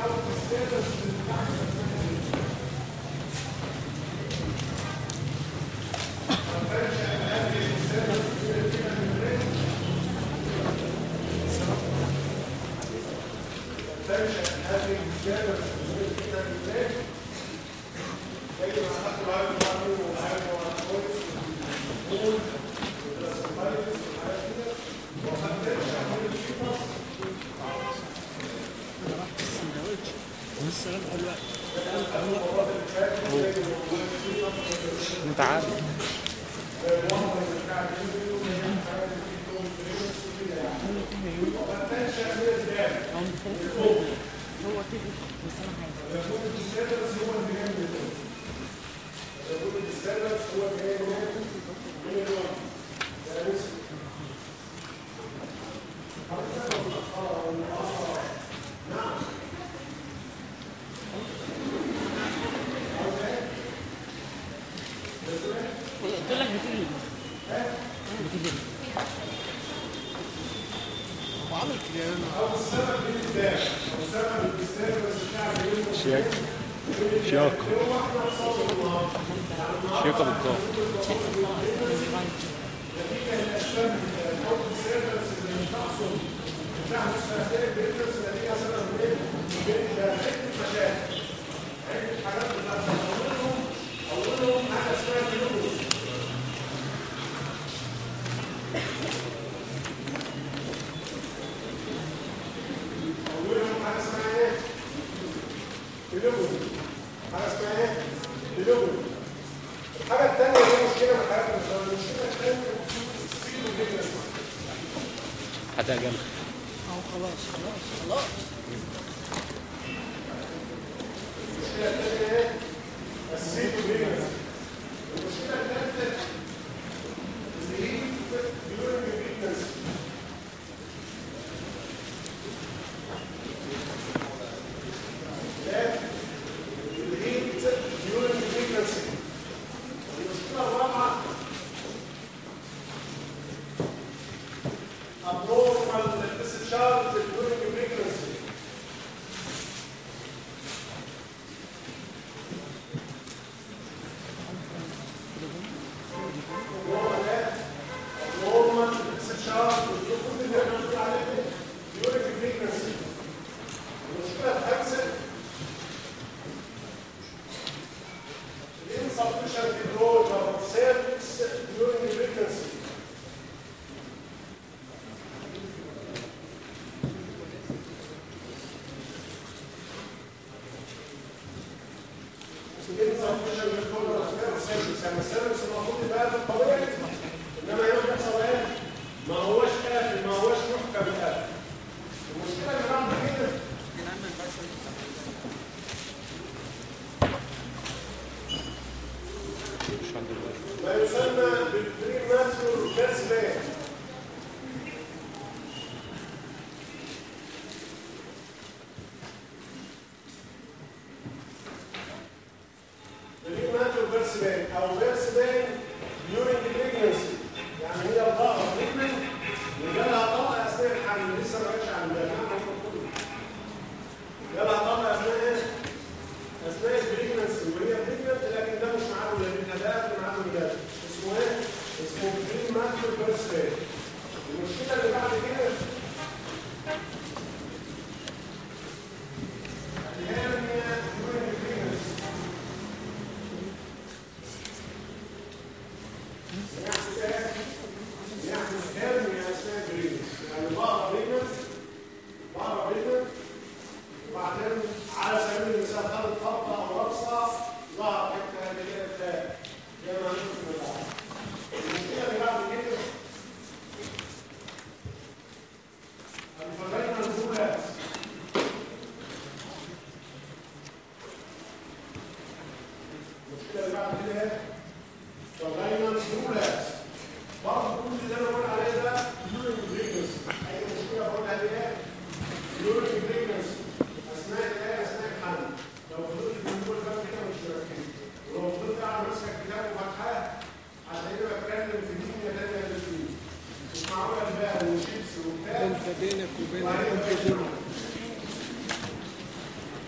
بينك وبين الكمبيوتر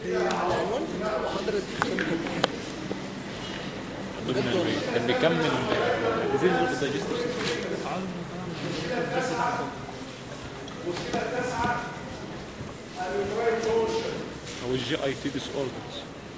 على عنوان محاضرة كان بيكمل ديزيز اوف دايجستيف او الجي اي تي ديس اوردرز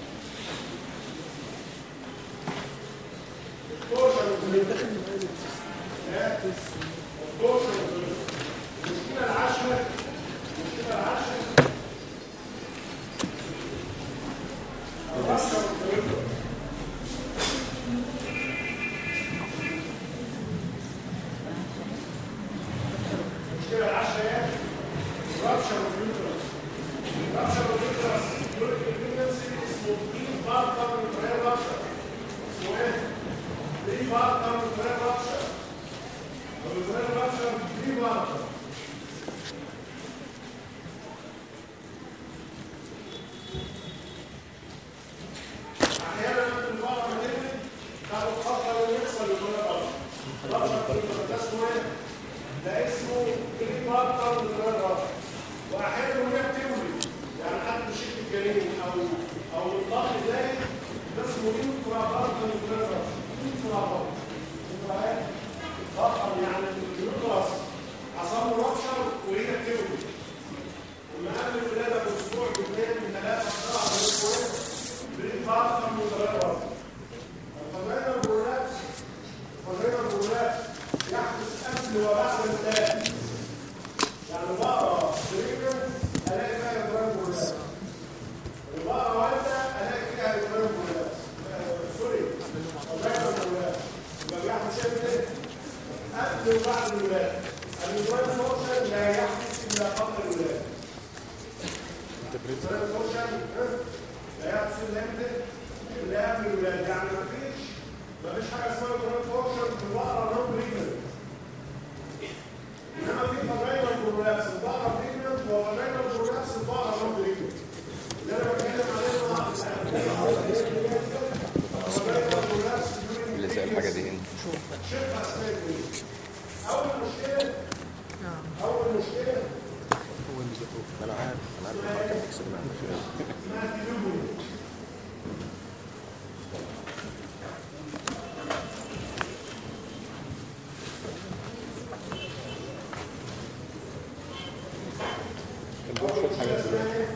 اللي زي الحاجة دي هنا انا عارف انا عارف الماركة بيكسب معانا كان بيقول شويه حاجات دلوقتي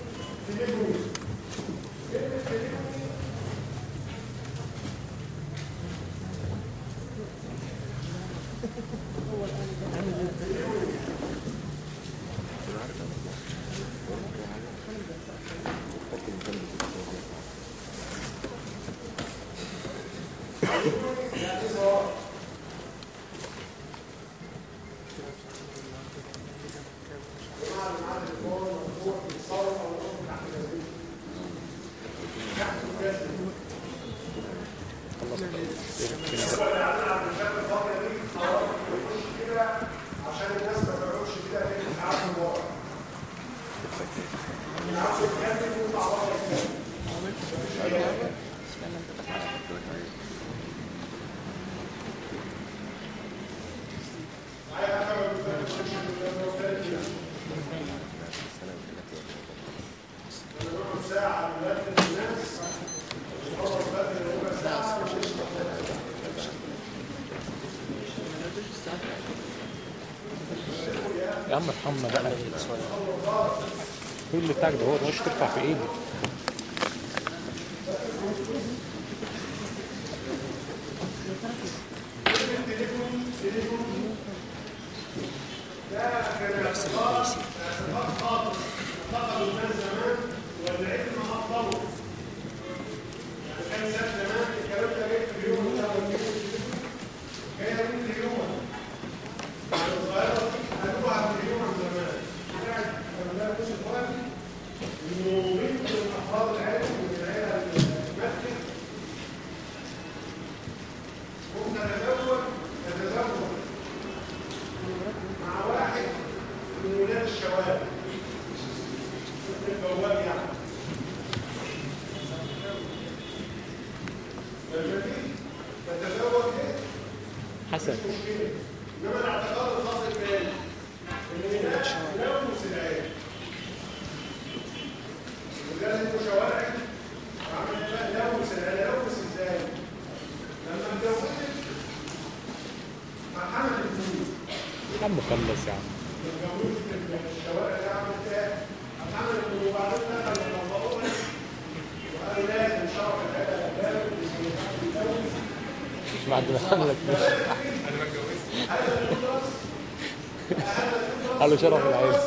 يا عم ارحمنا بقى كل بتاعك ده هو مش ترفع في ايدي حسن لازم عم مخلص يا عم مش بعد ما عملك قالوا شرف العز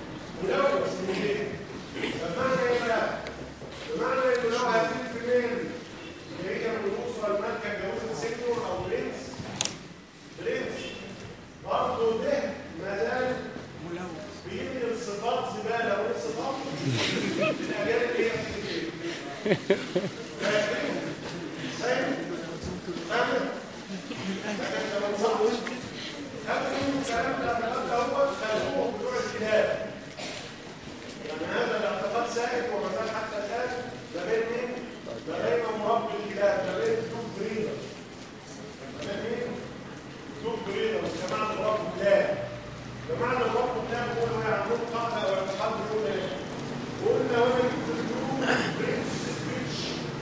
بمعنى انه لو هتجيب فيميل اللي هي من الاسره المالكه اتجوزت سينيور او برنس برنس برضه ده ما زال بينقل صفات زباله وصفات الاجيال اللي هي بتيجي فاهم؟ فاهم؟ فاهم؟ لكن لما نصحش خدوا الكلام ده الكلام ده هو خدوه بتوع الكتاب يعني هذا الاعتقاد سائد وما زال حتى الان ما بين مين؟ ما بين مربي الكلاب ما بين توب بريدر ما بين مين؟ توب بريدر جماعه مربي الكلاب جماعه مربي الكلاب يقولوا يعملون قاعده واعتقاد يقول ايه؟ قلنا وانا جبت الجروب برنس سبيتش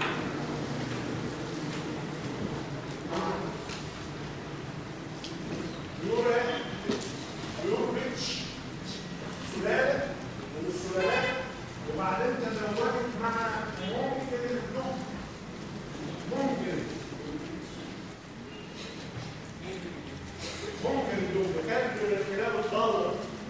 بيقول ايه؟ بيقول بيتش سلاله من السلالات وبعدين تزوجت مع ممكن الدب ممكن ممكن الدب كانت من الكلاب الضاله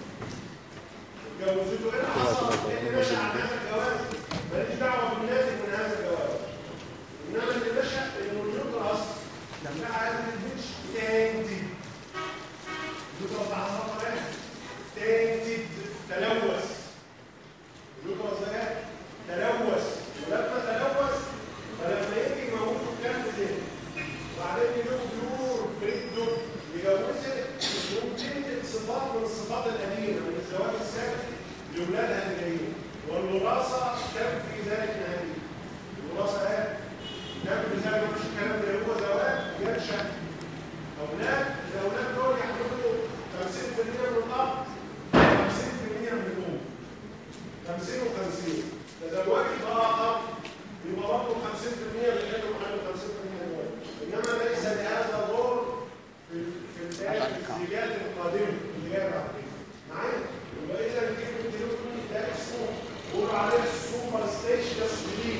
جوزته ايه اللي حصل؟ ايه اللي نشا عن هذا الجواز؟ ماليش دعوه بالناتج من هذا الجواز انما اللي نشا انه اليوترس لما عايز البيتش تانتي اليوترس ده حصل ايه؟ تانتي تلوث اليوترس ده تلوث ولما تلوث فلما يجي يموتوا الكلب ده وبعدين يجيبوا بيور بريد دب يجوزها يقوم تنقل صفات من الصفات القديمه من الزواج السابق لاولادها اللي جايين والوراثه تنفي ذلك نهائيا الوراثه ايه؟ تنفي ذلك مش الكلام ده هو زواج ينشا اولاد الاولاد دول يحملوا 50% من الارض 50% من الام 50 و50 تزوجت اخر يبقى برضه 50% للعلم وعنده 50% للولد انما ليس لهذا دور في في الآيات الزيجات القادمه اللي جايه بعد كده معايا يبقى اذا الجيل التليفون ده اسمه بيقولوا عليه السوبر ستيشنس جديد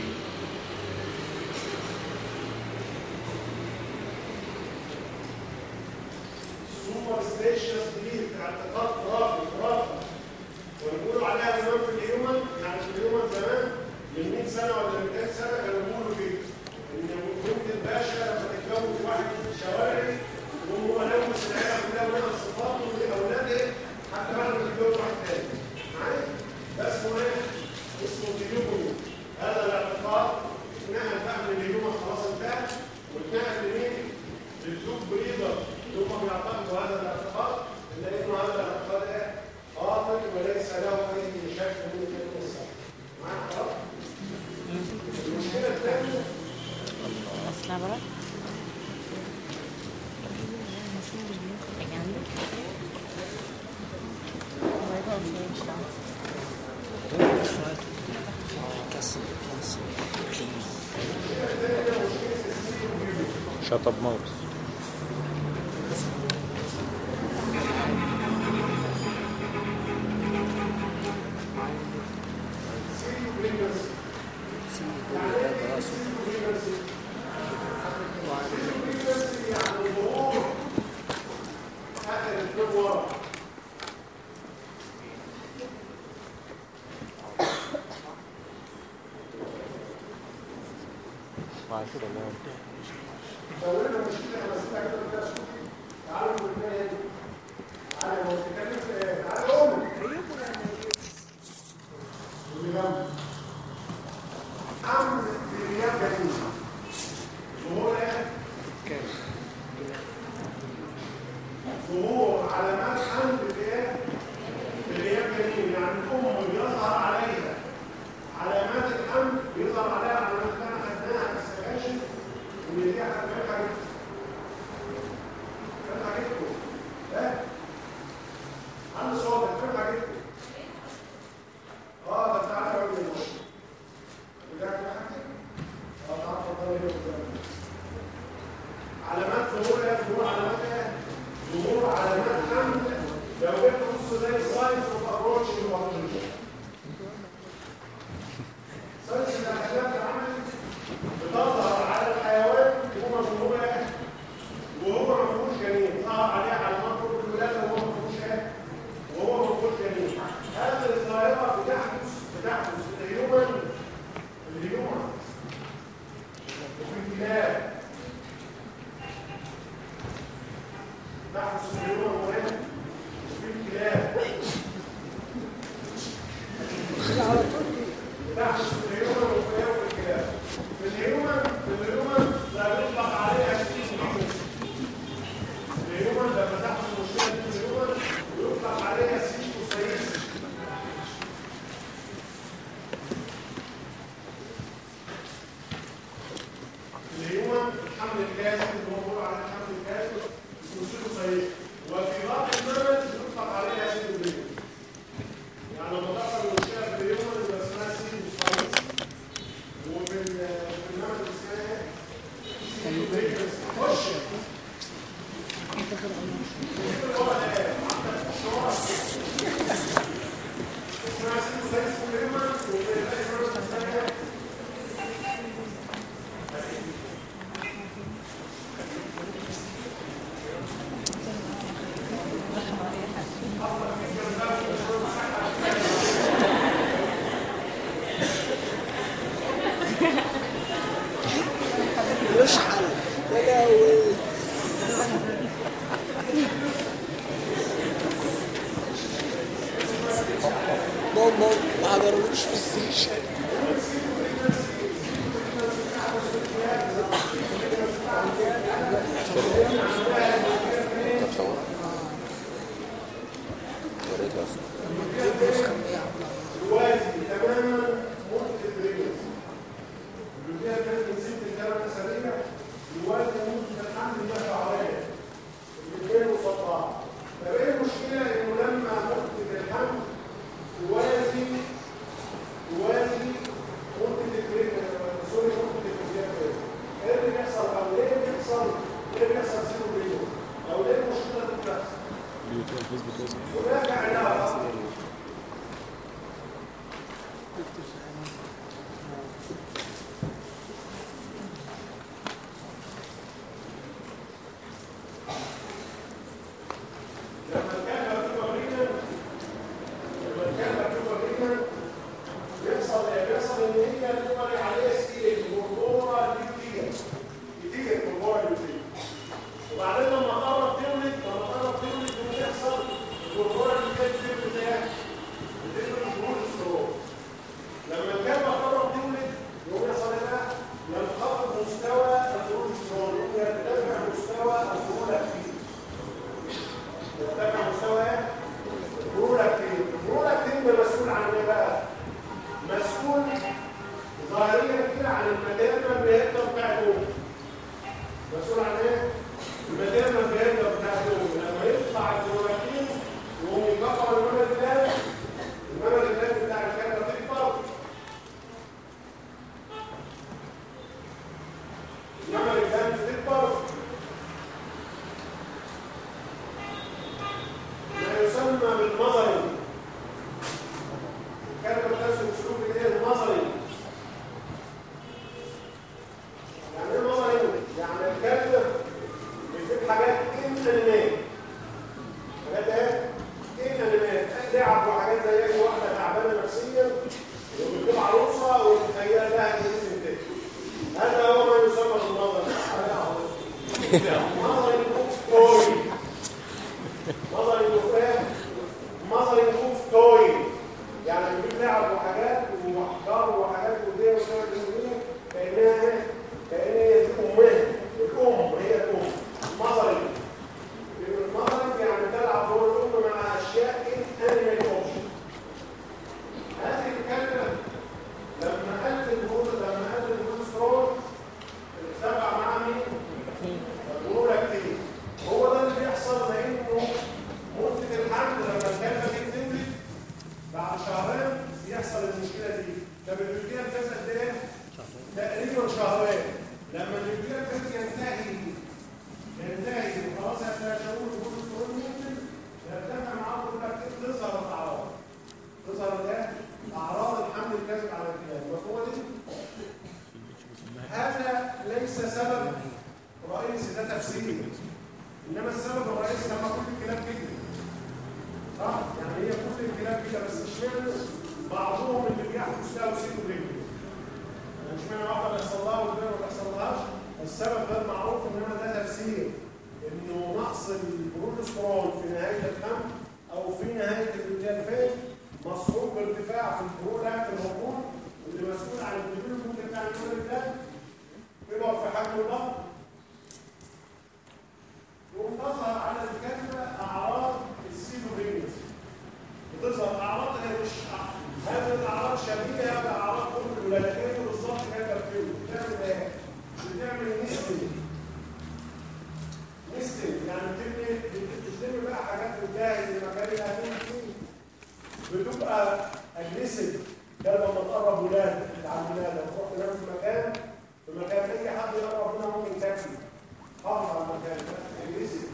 سوبر ستيشنس جديد اعتقاد خرافي خرافي ويقولوا عليها زمان في الهيومن يعني في الهيومن زمان من 100 سنه ولا 200 سنه كانوا بيقولوا كده ان بنت الباشا لما تتجوز واحد في الشوارع وهو لوث العيله كلها من الصفات والاولاد ايه حتى بعد ما تتجوز واحد تاني معايا ده اسمه ايه؟ اسمه تيوبولو هذا الاعتقاد اتنقل بقى من الهيومن خلاص انتهى واتنقل لمين؟ للزوج بريدر اللي هم بيعتقدوا هذا الاعتقاد لانه هذا الاعتقاد ايه؟ باطل وليس له اي شك من كلمه الصح معايا خلاص؟ المشكله الثانيه اصلا بقى حاجة عندك الله يبقى خير ان شاء الله شطب ماوس اخر الدور ورا مع كده الله لو لنا مشكله انا سمعت كده كده تعالوا نقول تاني تعالوا هو بيتكلم في ايه؟ تعالوا قوموا ولجنب. امن في غياب جميل ظهور ايه؟ ظهور علامات امن في ايه؟ في غياب جميل يعني الام بيظهر عليها علامات الامن بيظهر عليها علامات اللي احنا خدناها في السكاشن ان دي هتبقى حاجه كانت عجبكم ها عندي صوت كانت عجبكم اه ده بتاع قوي ما حضروش في السيشن طب صور وريت اصلا دلوقتي تماما مده البريجنس اللي فيها كانت من ست لثمان اسابيع دلوقتي مده الحمل ده شهرين الاثنين وسطها طب ايه المشكله انه لما مده الحمل توازي توازي مده البريجنس سوري مده البريجنس ايه اللي بيحصل او ليه بيحصل ليه بيحصل سيرو بريجنس او ليه المشكله دي بتحصل هناك علاقه لما كان مكتوب برينا لما كان مكتوب برينا بيحصل ايه؟ بيحصل ان هي بتبقى عليها سكيل جمهورة كتير كتير جمهورة كتير وبعدين لما قرب تولد لما قرب تولد بيحصل الجمهورة اللي كانت بتولد ايه؟ بتولد جمهور السرور لما كان قرب تولد يقوم يحصل ايه بقى؟ ينخفض مستوى الخروج السرور يقوم يرتفع مستوى الخروج كتير يرتفع مستوى ايه؟ برولاكتين البرولاكتين ده مسؤول عن ايه بقى؟ مسؤول ظاهريا كده عن الماتيرنال بيهدر بتاع الام مسؤول عن ايه؟ الماتيرنال بيهدر بتاع الام لما يطلع البرولاكتين يقوم يكبر المنى الجلاد المنى الجلاد بتاع الكلمه تكبر المنى الجلاد تكبر ما يسمى بالنظري كلمة تسمى اسلوب ايه النظري يعني ايه نظري يعني الكلمة بتجيب حاجات انانيمات حاجات ايه انانيمات لعب وحاجات زي اي واحدة تعبانة نفسيا وبتجيب عروسة وتخيل لها الجسم كده هذا هو ما يسمى بالنظري نظري ستوري نظري مفاه نظري مف توي يعني بيجيب لعب وحاجات واحجار وحاجات ودي وشويه دنيا كانها ايه؟ كانها هي دي امها الام هي الام نظري النظري يعني تلعب دور الام مع اشياء انيمال اوبشن هذه الكلمه لما قلت الجلوس لما قلت الجلوسترول ارتفع مع مين؟ الجلوله كتير هو ده اللي بيحصل لانه مده الحمل لما الكلمه دي بتنزل بعد شهرين بيحصل المشكله دي طب المشكله بتحصل قد ايه؟ تقريبا شهرين لما المشكله بتنزل ينتهي ينتهي وخلاص هتلاقي شهور وكل الشهور ينزل يرتفع معاه كل تظهر الاعراض تظهر ايه؟ اعراض الحمل الكاذب على الكلام مفهومه دي؟ هذا ليس سبب رئيسي ده تفسير انما السبب الرئيسي لما كل الكلام كده صح يعني هي كل الكلام كده بس اشمعنى بعضهم اللي بيحدث له سيكو رجل يعني اشمعنى واحده بيحصل لها والثانيه ما بيحصلهاش السبب غير معروف انما ده تفسير انه نقص البروجسترون في نهايه الحمل او في نهايه الجلفين مصحوب بارتفاع في البرولاكت الهرمون اللي مسؤول عن الديفلوبمنت بتاع الولد ده بيبقى في حجم الضغط يقوم تظهر على الكلمة أعراض السيلوبينيز بتظهر أعراض هي مش هذه الأعراض شبيهة بأعراض كل الولادين بالظبط كده بتقول بتعمل إيه؟ بتعمل نستنج نستنج يعني بتبني بتبني بقى حاجات بتجهز المكان اللي هتبني فيه بتبقى اجريسيف ده لما تقرب ولاد على الولاده تروح تنام في مكان في مكان اي حد يقرب منها ممكن تاكل حافظ على المكان ده اجريسيف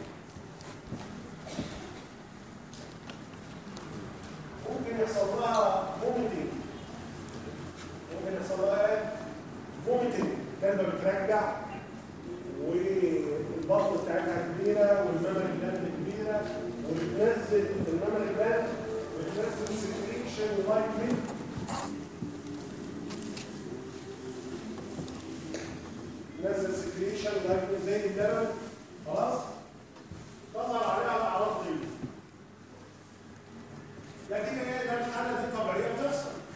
ممكن يحصل لها فوميتنج ممكن يحصل لها ايه؟ فوميتنج كلمه بترجع والبطن بتاعتها كبيره والممر الجلد كبيره وبتنزل الممر الجلد بتنزل سكريشن لايك ميلك نزل سكريشن لايك زي اللبن خلاص تظهر عليها الاعراض دي لكن هي ده الحاله دي طبيعيه بتحصل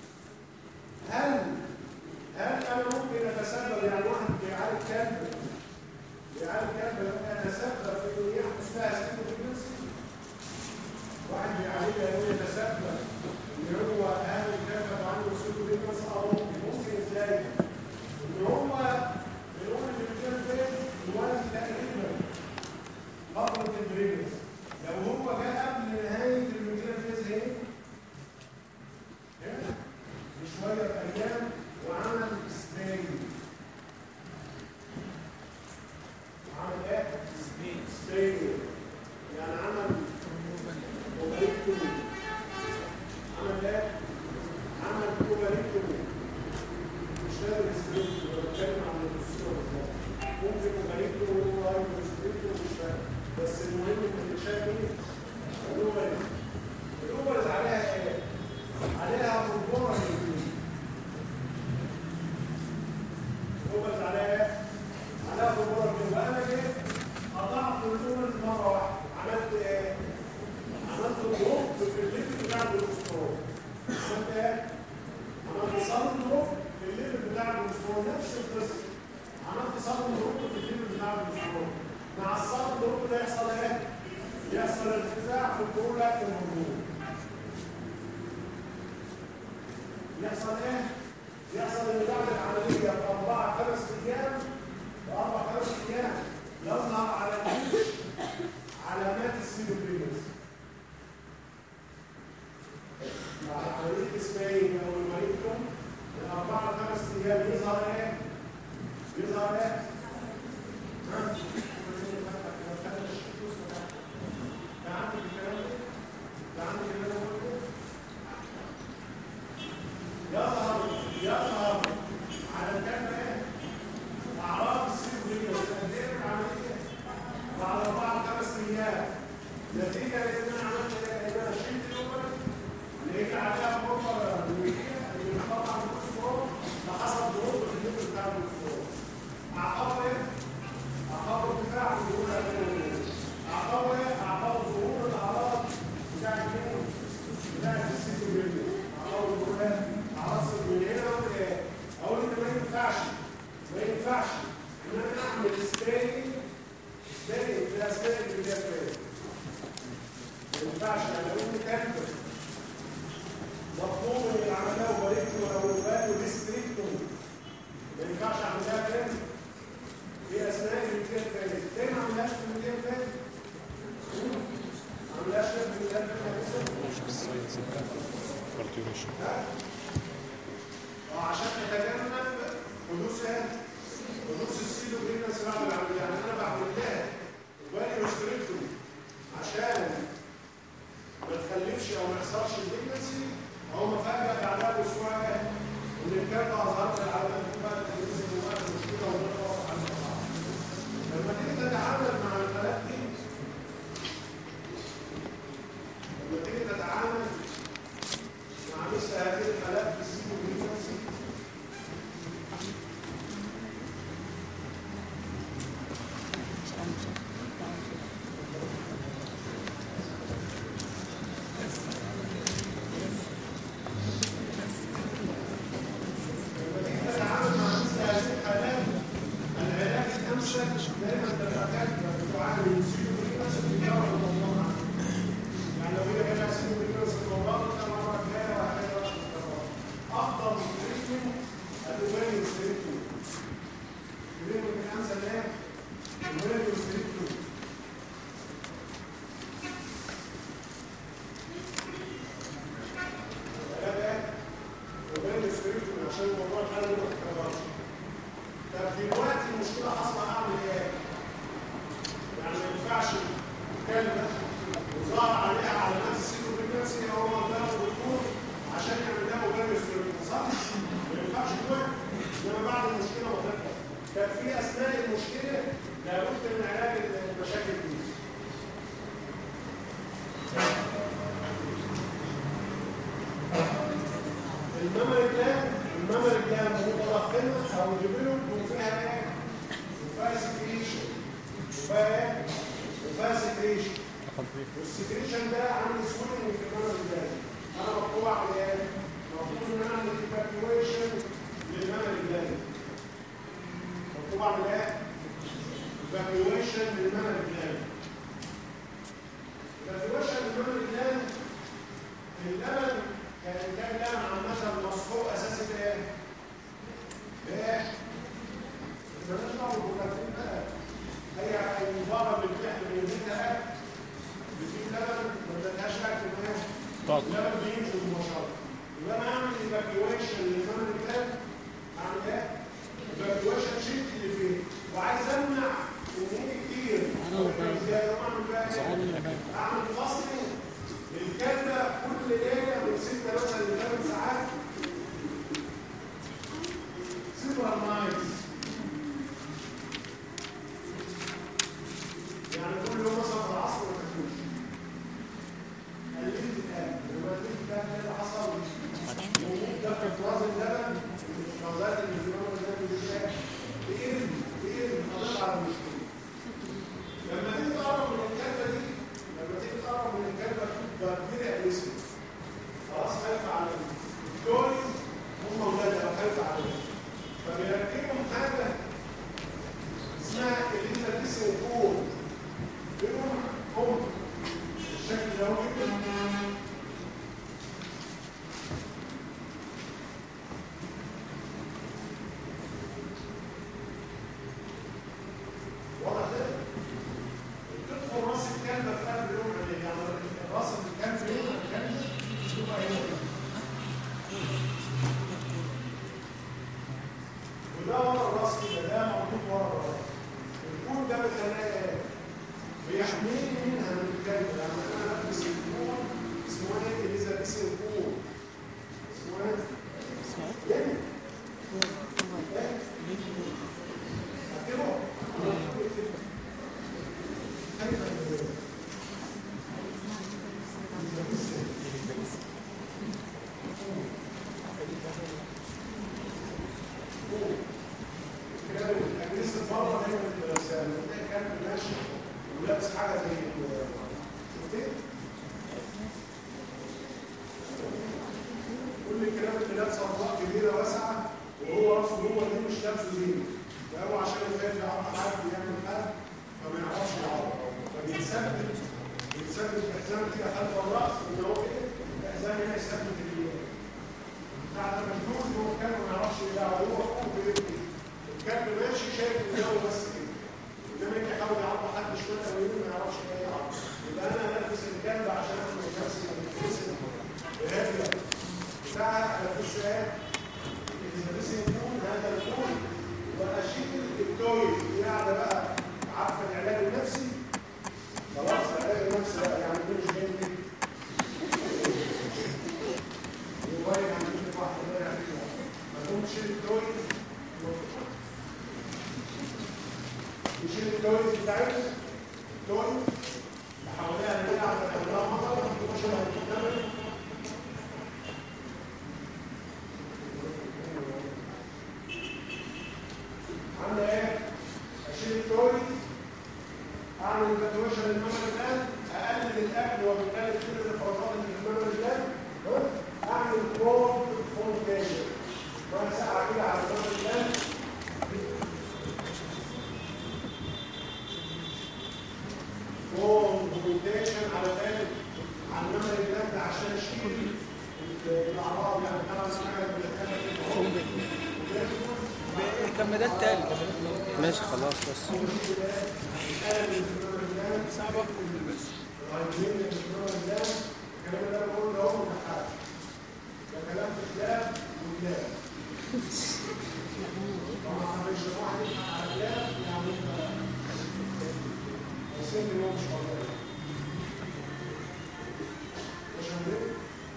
ممكن اغير له هو مش فاهم بس المهم ان اللي شايف ايه؟ الاوفرز الاوفرز عليها ايه؟ عليها فورمولا الاوفرز عليها ايه؟ عليها فورمولا وانا جيت قطعت الاوفرز مره واحده عملت ايه؟ عملت دروب في الليفل بتاع الكوليسترول عملت ايه؟ عملت صدر دروب في الليفل بتاع الكوليسترول نفس القصه عملت صدر دروب في الليفل بتاع الكوليسترول مع الصدر دروب ده يحصل ايه؟ يحصل ارتفاع في البرولاكت هرمون يحصل ايه؟ يحصل ان بعد العمليه باربعه خمس ايام باربع خمس ايام يظهر على الجيش علامات السيروبرينس مع عمليه اسماعيل او المريضكم من اربعه لخمس ايام يظهر ايه؟ يظهر ايه؟ ها؟ ده عندك الكلام ده؟ ده عندك الكلام ده؟ يظهر يظهر على الجنة أعراض السيبرية والتأثير العملية بعد أربعة خمس أيام نتيجة لأن أنا عملت إيه؟ إن أنا شلت الأول لقيت عليها بروبر نووية اللي بتطلع من الفلوس فحصل ضغوط في الليفل بتاع الفلوس أعقاب إيه؟ أعقاب ارتفاع في الظهور الأدرينالين أعقاب إيه؟ أعقاب ظهور الأعراض بتاعت مين؟ بتاعت السيبرية أعقاب ظهور إيه؟ عاصر من هنا ولا اقول ان ما ينفعش ما ينفعش ان انا اعمل سبراي سبراي في الاسباب اللي فيها سبراي ما ينفعش انا اقول مكتب مطلوب ان العمليه وبريكتو او البال ريستريكتو ما ينفعش اعملها كده في اثناء المكان فاتت ليه ما عملهاش في المكان فاتت؟ ما عملهاش في المكان فاتت كارتيونيشن وعشان نتجنب حدوث ايه؟ حدوث السيلو برينس بعد العمليه يعني انا بعمل لها وبالي ريستريكتومي عشان ما تخلفش او ما يحصلش البرينسي او ما فجاه بعدها باسبوع ايه؟ ان الكلب اظهرت العمليه دي بقى تنزل وبقى المشكله ونقف على الأربعة. لما تيجي تتعامل مع الحالات دي لما تيجي تتعامل مع مثل هذه الحالات في السيلو برينسي تتعامل مع مثل هذه الحالات العلاج الامثل دائما تتعامل تعامل السيلو برينسي بالدواء الموضوع يعني لو هي هنا سيلو برينسي الموضوع ده مره كفايه وهكذا افضل تريتمنت الوالي تريتمنت تريتمنت الامثل ايه؟ الوالي تريتمنت وبين السرير عشان الموضوع الحالي ما يتكررش. طب دلوقتي المشكله حاصله اعمل ايه؟ يعني ما ينفعش كلمه وظهر عليها علامات السيرو بريجنسي هو ده الدكتور عشان يعمل لها وبين السرير صح؟ ما ينفعش دلوقتي انما بعد المشكله ما تكبر. كان في اثناء المشكله لابد من علاج المشاكل دي. الميموري بلان الميموري بلان متضخمه او ديفلوب وفيها ايه؟ وفيها سكريشن وفيها ايه؟ وفيها سكريشن والسكريشن ده عامل سوينج في الميموري بلان انا مطلوب اعمل ايه؟ مطلوب ان انا اعمل ايفاكيويشن للميموري بلان مطلوب اعمل ايه؟ ايفاكيويشن للميموري بلان ايفاكيويشن للميموري بلان اللبن كان كان لبن عامة مصفوف اساسي بايه؟ بايه؟ مالناش دعوه بالبروتين بقى هي المباراه اللي بتحمل ينزلها اكل بتجيب لبن ما ادتهاش اكل معاه طاقة. اللبن بينزل مباشره يبقى انا اعمل ايفاكيويشن للزمن الكام اعمل ايه؟ ايفاكيويشن شيت اللي فيه وعايز امنع ان يجي كتير زياده اعمل بقى ايه؟ اعمل فاصل الكلمة كل ليلة من ستة مثلا لثمان ساعات سوبر مايز وده ورا الراس كده ده موجود ورا الراس الكون ده بيخليها ايه؟ بيحميني منها من الكلب لما انا البس الكون اسمه ايه؟ اليزابيث الكون اسمه ايه؟ يعني لسه بره دايما الانسان كان ماشي ولابس حاجه زي ال- شفتي؟ كل الكلام اللي لابسه اطباق كبيره واسعه وهو راسه جوه دي مش لابسه زين فهو عشان يخاف يعرف حد يعمل حد فما يعرفش يعرف فبيتثبت بيتثبت الحزام كده خلف الراس ان هو ايه؟ الحزام هنا يثبت ال- بتاع ده مجنون هو الكلب ما يعرفش يلعب هو هو بيبكي الكلب ماشي شايف الجو بس كده انما يجي يحاول يعرف حد شويه او يمين ما يعرفش ايه يعرف يبقى انا البس الكلب عشان اخد نفسي من الجسم هاديه بتاعها البس ايه؟ البس يكون هذا الكون واشيل التوي اللي قاعده بقى عارفه العلاج النفسي خلاص العلاج النفسي بقى يعني دي مش جاي مني الموبايل عند كل واحد الله يعملها ما تقوم تشيل التوي يشيل التويز بتاعتنا التوي اللي حواليها اللي قاعده حواليها مطر تبقى شبه الكتابه عامله ايه؟ اشيل التوي اعمل تاتويشن للممر الان اقلل الاكل وبالتالي كل الافرازات اللي في الممر الان ها؟ اعمل كولد فورميشن ربع ساعه كده على الممر الان كونفولتيشن على ذلك على الممر الان ده عشان اشيل الاعراض يعني طبعا حاجه كمادات تاني ماشي خلاص بس الكلام اللي انا بقوله ده هو متحرك ده كلام في كلام وكلام طبعا مش واحد يسمع على كلام يعني سن هو مش طبيعي مش هنقول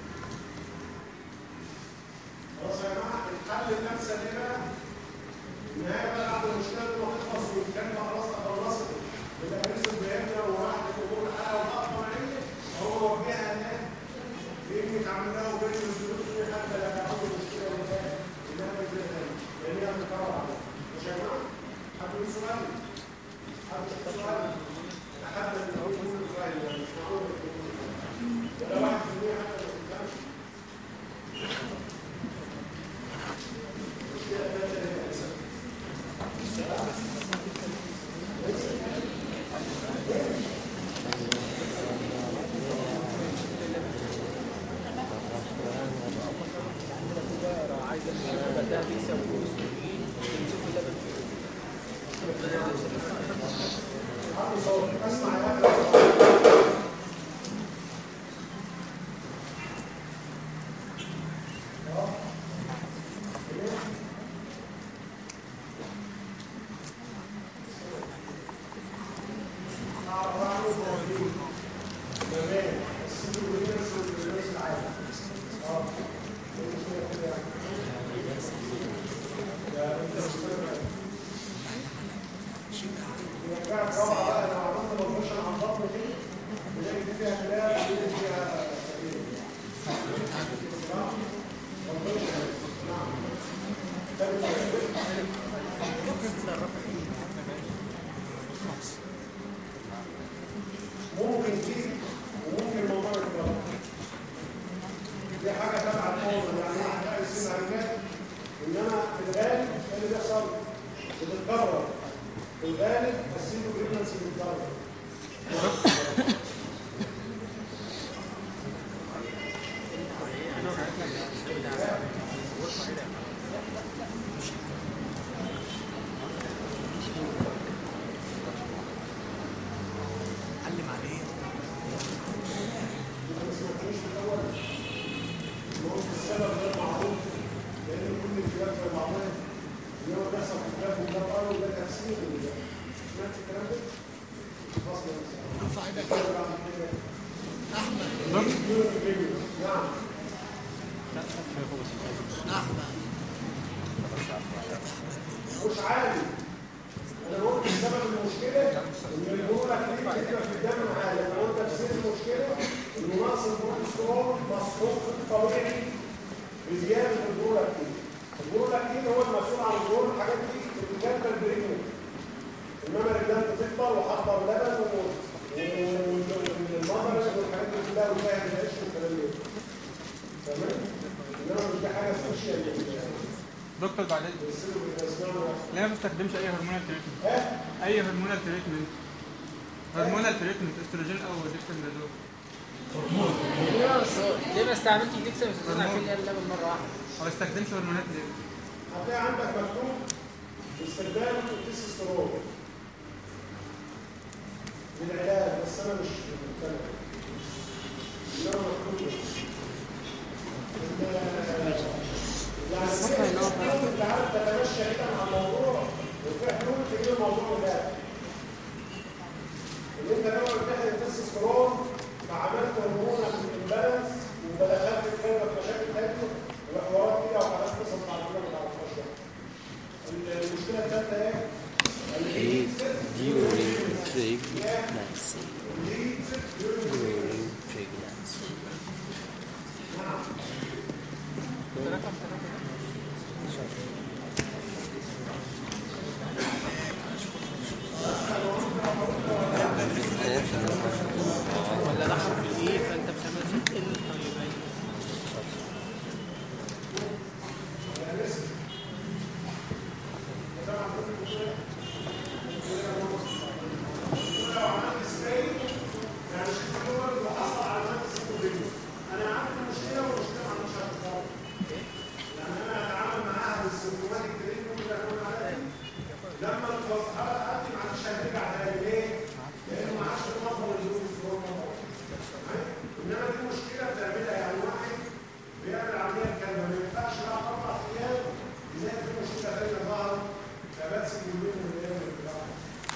خلاص يا جماعه الحل الامثل ايه بقى؟ النهايه بقى بعد المشكله دي ما تخلص والكلمه خلاص تخلصت يبقى لسه بيعمل وراحت الامور الحاله والاقوى معيه هو وجهها الان بانك عملناه وبين الظروف دي حتى لا تعود المشكله اللي كانت انها مش زي تاني لان هي بتتكرر عليها مش يا جماعه؟ حد يقول سؤال؟ حد يقول سؤال؟ حد يقول سؤال مش معقول ولا واحد في المية حتى ما تفهمش المشكله الثالثه هي الاسم اسمع يا اخي رجعت رابعه بقى لو عملت بروموشن عن بطن دي بلاقي دي فيها كلاب ودي فيها سبيل نعم بروموشن نعم ممكن دي وممكن موضوع الكلام دي حاجه تبع الموضوع يعني واحد بقى يسمع الناس انما في الغالب ايه اللي بيحصل؟ بتتكرر في الغالب السيتو بريجنسي بتتكرر بتبقى في الدم عالي لو انت في سن مشكله انه نقص البروتوسترول مصروف في الطبيعي بزياده البرولاكتين البرولاكتين هو المسؤول عن ظهور الحاجات دي في الجلد البريمون انما الجلد تكبر وحاطه اللبن والمضر والحاجات دي كلها وفيها العيش والكلام ده تمام انما مش دي حاجه سبيشال دكتور بعد اذنك بيصيروا بيسمعوا ليه ما بستخدمش اي هرمونال تريتمنت ها اي هرمونال تريتمنت هرمونال تريتمنت استروجين او ديكسترازول ليه بس- ليه ما استعملتش ديكسا بس عشان اللبن مره واحده ما بستخدمش هرمونات ليه هتلاقي عندك مكتوب استخدام التستوستيرون للعلاج بس انا مش مقتنع انما مكتوب يعني في حلول انت عارف تتمشى كده مع الموضوع وفي حلول تجيب الموضوع ده ان انت لو بتاخد التستوستيرون فعملت هرمون امبالانس ودخلت الكلمه في مشاكل تانيه وحوارات كده وحاجات قصص بعد كده ما تعرفهاش بقى. المشكله الثالثه ايه؟ During pregnancy. During pregnancy. ولا دخل في ايه فانت بتعمل في ال طيب انا عارف المشكله والمشكله ما عنديش هتتطور يعني انا هتعامل معاها بالسيمبتوماتيك تريتمنت اللي هنقول عليها دي. لما الفصحى قدم ما عادش هترجع تاني ليه؟ لانه ما عادش تطبق الظروف الظروف انما دي مشكله بتعملها يعني واحد بيعمل عمليه كامله ما ينفعش بقى اربع ايام يلاقي في مشكله ثانيه ظهرت فبس يومين من الايام اللي بعد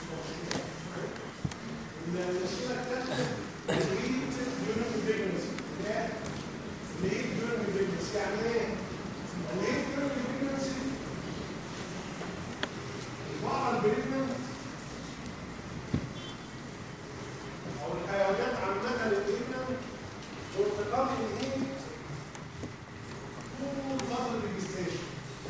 المشكله الثالثه ليد يونيون بيجنسي ليد يونيون بيجنسي يعني ايه؟ ليد يونيون بيجنسي بعض البريجننت او الحيوانات عامه البريجننت وانتقال الهيد طول فتره الريجستريشن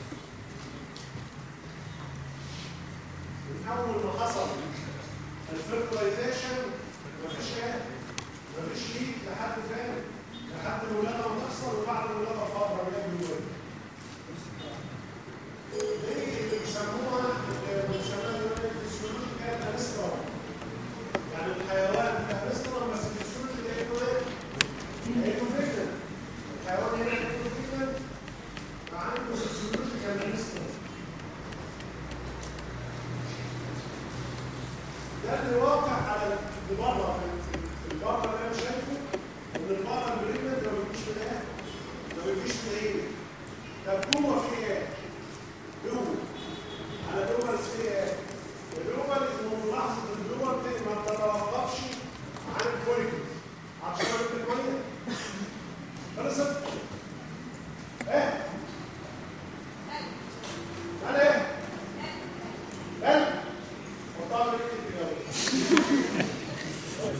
من اول ما حصل الفيرتلايزيشن مفيش ايه مفيش ليك لحد فين لحد الولاده ما تحصل وبعد الولاده فتره بيجي الولد دي اللي بيسموها اللي بيسموها دلوقتي الفسيولوجيكال انسترا يعني الحيوان في انسترا بس الفسيولوجي ده ايه هيكون فكره الحيوان هنا هيكون فكره فعنده فسيولوجيكال انسترا ده اللي واقع على اللي بره في في البره اللي انا شايفه ان البره البريجننت ما بيجيش في الاخر ما بيجيش في ايه طب جوه في ايه؟ جوه على جوه في ايه؟ الجوه اسمه ملاحظه الجوه دي ما بتتوقفش عن الفوليكل عشان الميه خلصت؟ ايه؟ قال ايه؟ قال وطبعا كده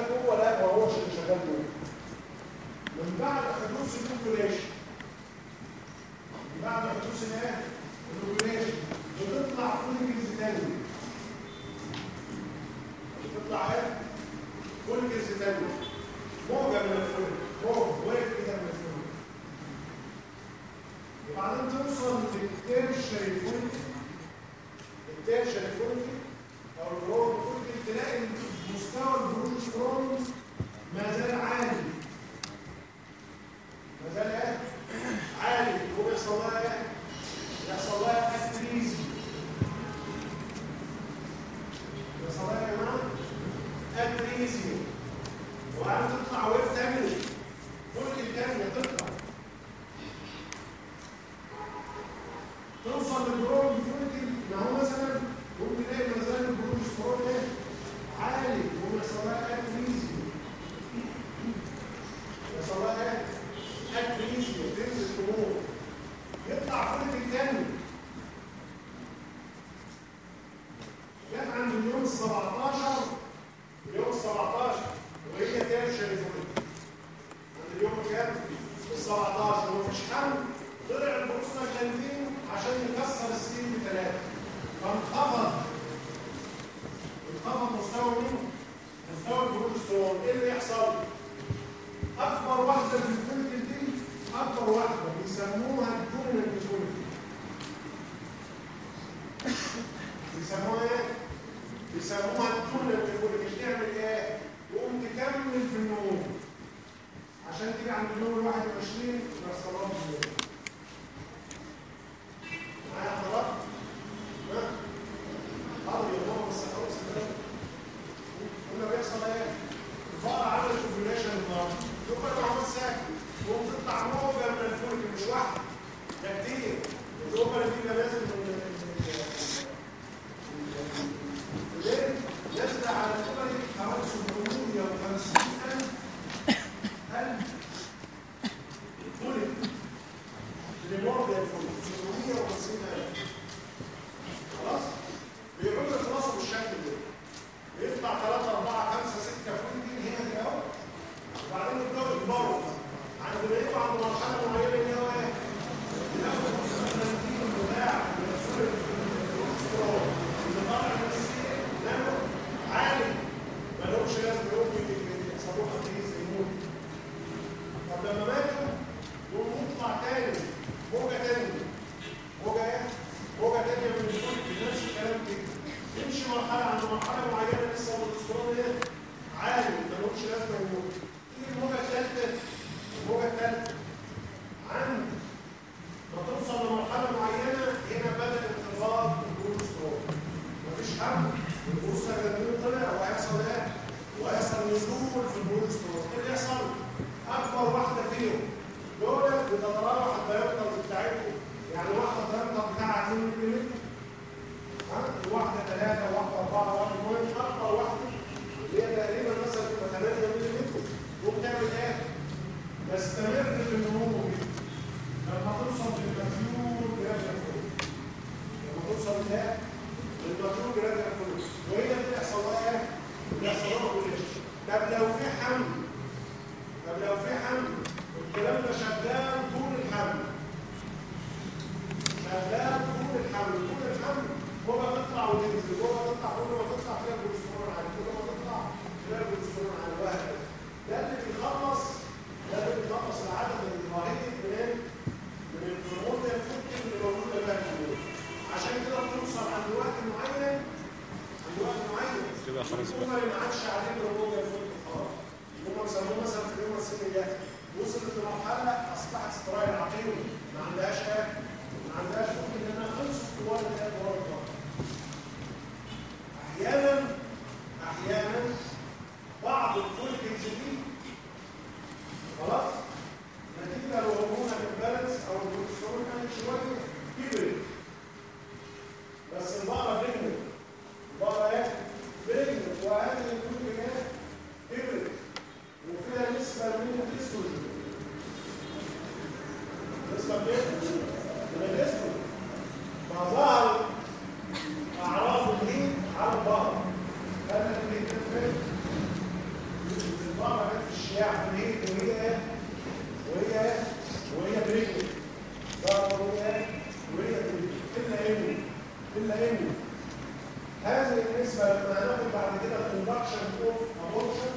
جوه لا ما هوش اللي شغال جوه من بعد حدوث الاوبريشن من بعد حدوث الايه؟ الاوبريشن بتطلع فوليكلز تاني بتطلع ايه؟ فوليكلز تاني موجه من الفوليك موجه واقف كده من الفوليك وبعدين توصل للتيرشري فوليك التيرشري فوليك او الجروب فوليك تلاقي مستوى البروجسترون ما زال عالي ما زال ايه؟ عالي وبيحصل لها ايه؟ يحصل لها اكتريزي يحصل لها يا جماعه اكتريزي وبعدين تطلع ويف تاني فوليك تانية تطلع توصل للجروب فوليك ما هو مثلا ممكن تلاقي ما زال البروجسترون ايه؟ عالي وبيحصل لها اكتريزي يحصل لها ايه؟ اكتريزي تنزل تموت يطلع فوليك التاني جت عند اليوم ال 17 اليوم ال 17 وهي تيرشري فوليك عند اليوم كام؟ ال 17 ومفيش حل طلع البروسنا جلاندين عشان يكسر السين بثلاثه فانخفض انخفض مستوى مين؟ مستوى البروجسترون ايه اللي يحصل؟ اكبر واحده في الفوليك دي اكبر واحده بيسموها الدوميننت فوليك بيسموها ايه؟ بيسموها الدوميننت فوليك بتعمل ايه؟ تقوم تكمل في النوم عشان تيجي عند اليوم ال 21 يحصل لها بالليل. معايا حضرتك؟ ها؟ حاضر يا ماما بس خلاص كده. قلنا بيحصل ايه؟ الفقرة عملت اوبريشن النهارده يبقى انا عمال ساكت تقوم تطلع موجة من الفولك مش واحدة ده كتير الأوبرا دي بقى لازم من الليل نازلة على الأوبرا دي حوالي 750 ألف ألف فولك لمرضى الفولك 750 ألف خلاص بيقعدوا يخلصوا بالشكل ده يطلع 3 4 5 6 فولك دي هنا كده اهو وبعدين يبداوا يكبروا عند ما يبقوا عند مرحله معينه اللي هو ايه؟ ياخدوا التنظيم بتاع الرسول الكوليسترول اللي طالع من السير لانه عالي ما لهمش لازم يقوموا يحصلوا خفيف يموت طب لما ماتوا يقوم يطلع تاني موجه تاني موجه ايه؟ موجه تانيه من الفولك نفس الكلام كده يمشي مرحله عند مرحله معينه لسه الكوليسترول ايه؟ عالي ما لهمش لازمه يموت تيجي الموجه الثالثه الموجه الثالثه عند ما توصل لمرحله معينه هنا بدا انخفاض الكوليسترول مفيش حمل الكوليسترول طلع وهيحصل ايه؟ وهيحصل نزول في الكوليسترول ايه اللي يحصل؟ اكبر واحده فيهم دول بتتراوح الدايمتر بتاعتهم يعني واحده الدايمتر بتاعها 2 ملم واحده 3 واحده 4 واحده المهم اكبر واحده اللي هي تقريبا مثلا تبقى 8 ملم اشياع في الهيد وهي ايه؟ وهي ايه؟ وهي بريكنج ظهر وهي ايه؟ وهي بريكنج الا ان الا ان هذه النسبه لما هناخد بعد كده الاندكشن اوف ابورشن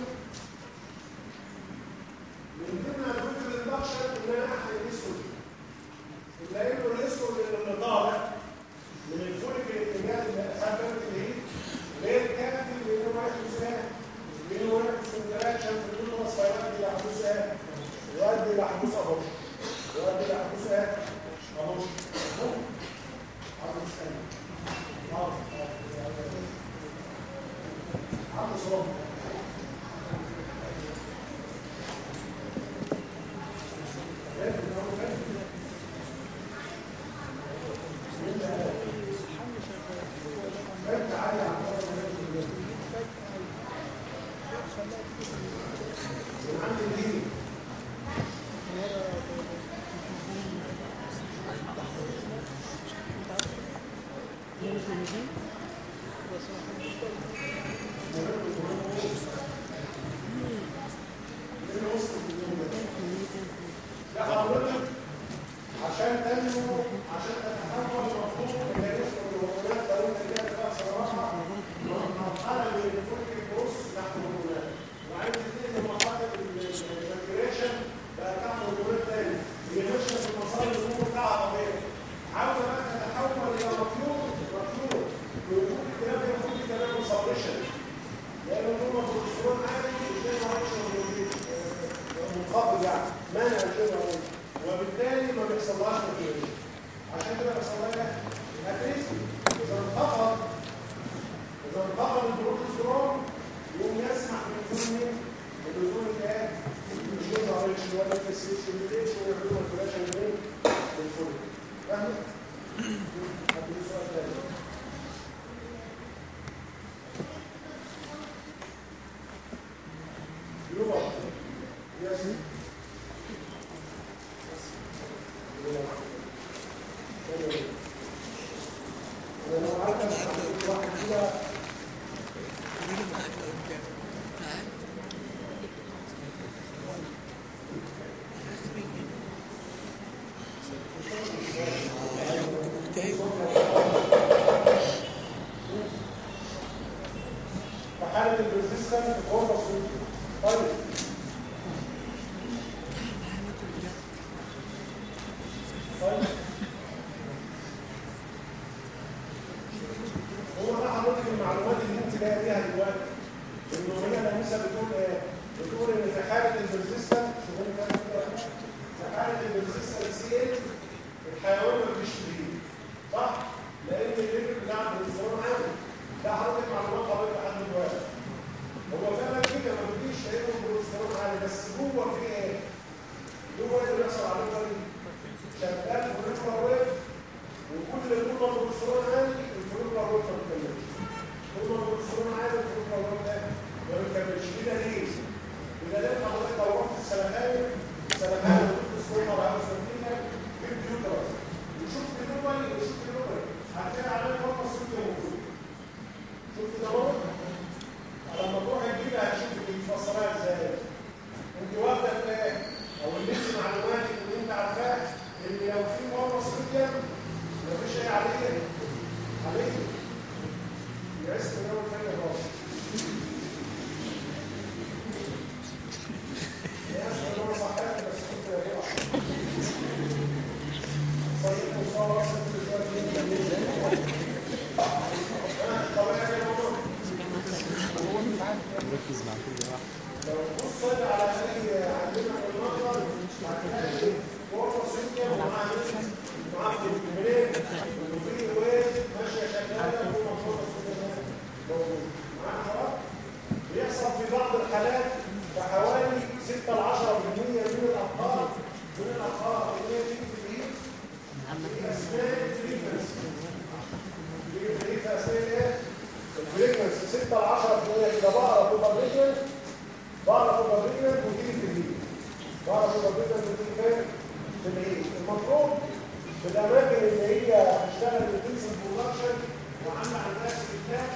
من ضمن الجزء الاندكشن ان انا احقن الاسود لانه الاسود اللي طالع من الفوليك الاتجاه اللي اسبب الهيد غير كافي لانه ما يحدث لانه يحدث انتراكشن في كل مصفيات الى حدوث ايه؟ يؤدي الى حدوث ابورشن يؤدي الى حدوث ايه؟ ابورشن حدوث ايه؟ حدوث رب ده حضرتك عشان تنمو عشان تتحول المفروض الى نسبه الهرمونات لو انت جاي بقى صراحه مرحله من الفولك الكورس تحت الهرمونات وعايز تنتهي من مرحله الماتيريشن بقى تحت هرمونات تاني هي ماشيه في المسار الامور بتاعها طبيعي عاوزه بقى تتحول الى مطلوب مطلوب في وجود الكلام ده المفروض كلام سبريشن لان الهرمون الكوليسترول عالي مش زي ما عايشه منخفض يعني مانع الشبه وبالتالي ما بيحصلهاش ماتيريشن عشان كده بيحصل لها اتريسي اذا انخفض اذا انخفض البروتوسترون يقوم يسمح بنزول مين؟ بنزول الكائن مش يظهر اتش ولا اف اس اتش والاتش ويعملوا ماتيريشن مين؟ بالفول فاهم؟ هدي سؤال تاني يوبا ياسين ولو عدى واحد كده في حالة الريزيستنس هو مسؤول طيب طيب هو ده حضرتك المعلومات اللي انت جايه بيها دلوقتي انه هي الانسه بتقول ايه؟ بتقول ان في حاله الريزيستنس شوفوا كده في حاله الريزيستنس سيل الحيوان ما بيشتريه صح؟ لان الليفل بتاع الكوليسترول عالي ده حضرتك معلومات حضرتك لحد دلوقتي هو فعلا كده ما بيجيش لانه الكوليسترول عالي بس جوه في ايه؟ جوه اللي بيحصل عليه ده شغال في الريفر ويف وكل طول ما الكوليسترول عالي الفلوكر ويف ما بتكملش طول ما الكوليسترول عالي الفلوكر ويف ده ما بتكملش كده ليه؟ إذا لقيت حضرتك لو رحت السلخاية السلخاية وقلت السلطة على سنتينة جبت يوترس وشفت اللوبل وشفت اللوبل هتلاقي عليه مرة صوت موجود شفت ده هو؟ لما تروح تجيبها هتشوف بتفسرها ازاي انت واخده في ايه؟ او اللي انت معلوماتك اللي انت عارفاها ان لو في مره صوتيا مفيش ايه عليه عليه يعس من اول فين الراس يعس من اول صحيح بس كنت يا جماعه صحيح وصار راسك كل شويه طبيعي يا ماما مركز مع كل واحد لو بص على اي عندنا في المنظر هتلاقي غرفه سكه ومعاها معاها الكبريت وفي ويت ماشيه شغاله وفي غرفه سكه موجود معاها حضرتك بيحصل في بعض الحالات بحوالي 6 ل 10% من الاطفال من الاطفال اللي هي تيجي في الايد في اثناء الفريكونسي تيجي في الايد في اثناء ايه؟ الفريكونسي 6 ل 10% كده بقرا بوبابريشن بقرا بوبابريشن وتيجي في الايد بقرا بوبابريشن وتيجي فين؟ في الايد المفروض في الاماكن اللي هي بتشتغل بالبنسل برودكشن وعامله عندها سكتات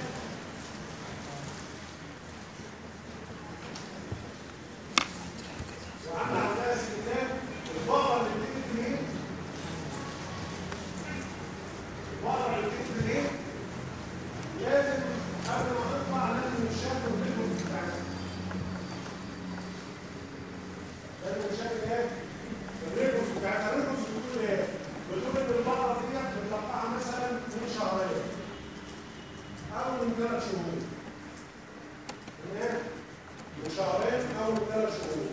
ايه؟ الريكورد بتاعتها الريكورد بتقول ايه؟ بتقول ان البقره ديت بتلقحها مثلا من شهرين او من ثلاث شهور تمام؟ من شهرين او من ثلاث شهور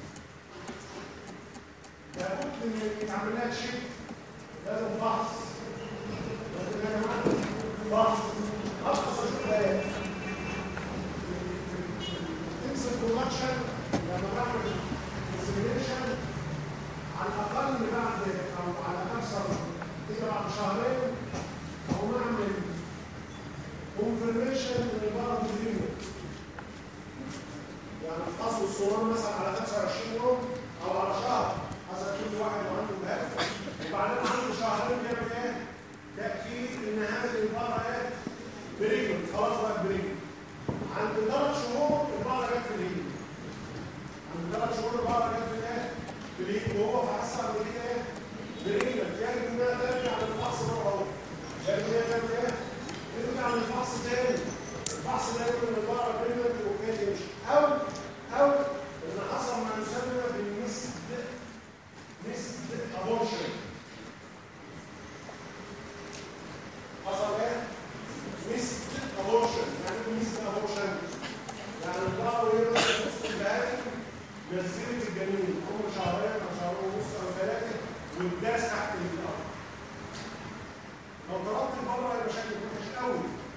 لابد ان يتعمل لها شيء لازم فحص لازم يا جماعه فحص ابسط الحاجات تمسك برودكشن لما بعمل انسيميليشن على الاقل بعد او على اكثر تيجي بعد شهرين او نعمل كونفرميشن ان البلد دي يعني فصل الصوان مثلا على 25 يوم او على شهر حسب كل واحد وعنده بهاء وبعدين عنده شهرين بيعمل ايه؟ تاكيد ان هذه البقره ايه؟ بريجل خلاص بقت بريجل عند ثلاث شهور البقره جت في الهيل عند ثلاث شهور البقره جت في الايه؟ في الهيل وهو فحصها ان هي ايه؟ بريجل يجب انها ترجع للفحص مره اخرى يجب انها تعمل ايه؟ ترجع للفحص تاني الفحص ده يقول ان البقره بريجل وكده تمشي او او ان حصل ما يسمى بالمسد مسد ابورشن حصل ايه؟ مسد ابورشن يعني ايه مسد ابورشن؟ يعني البقره وهي ماشيه في وسط البهائم نزلت الجنين هم شهرين او شهرين ونص او ثلاثه والداس تحت الارض لو ضربت البقره هيبقى شكل وحش قوي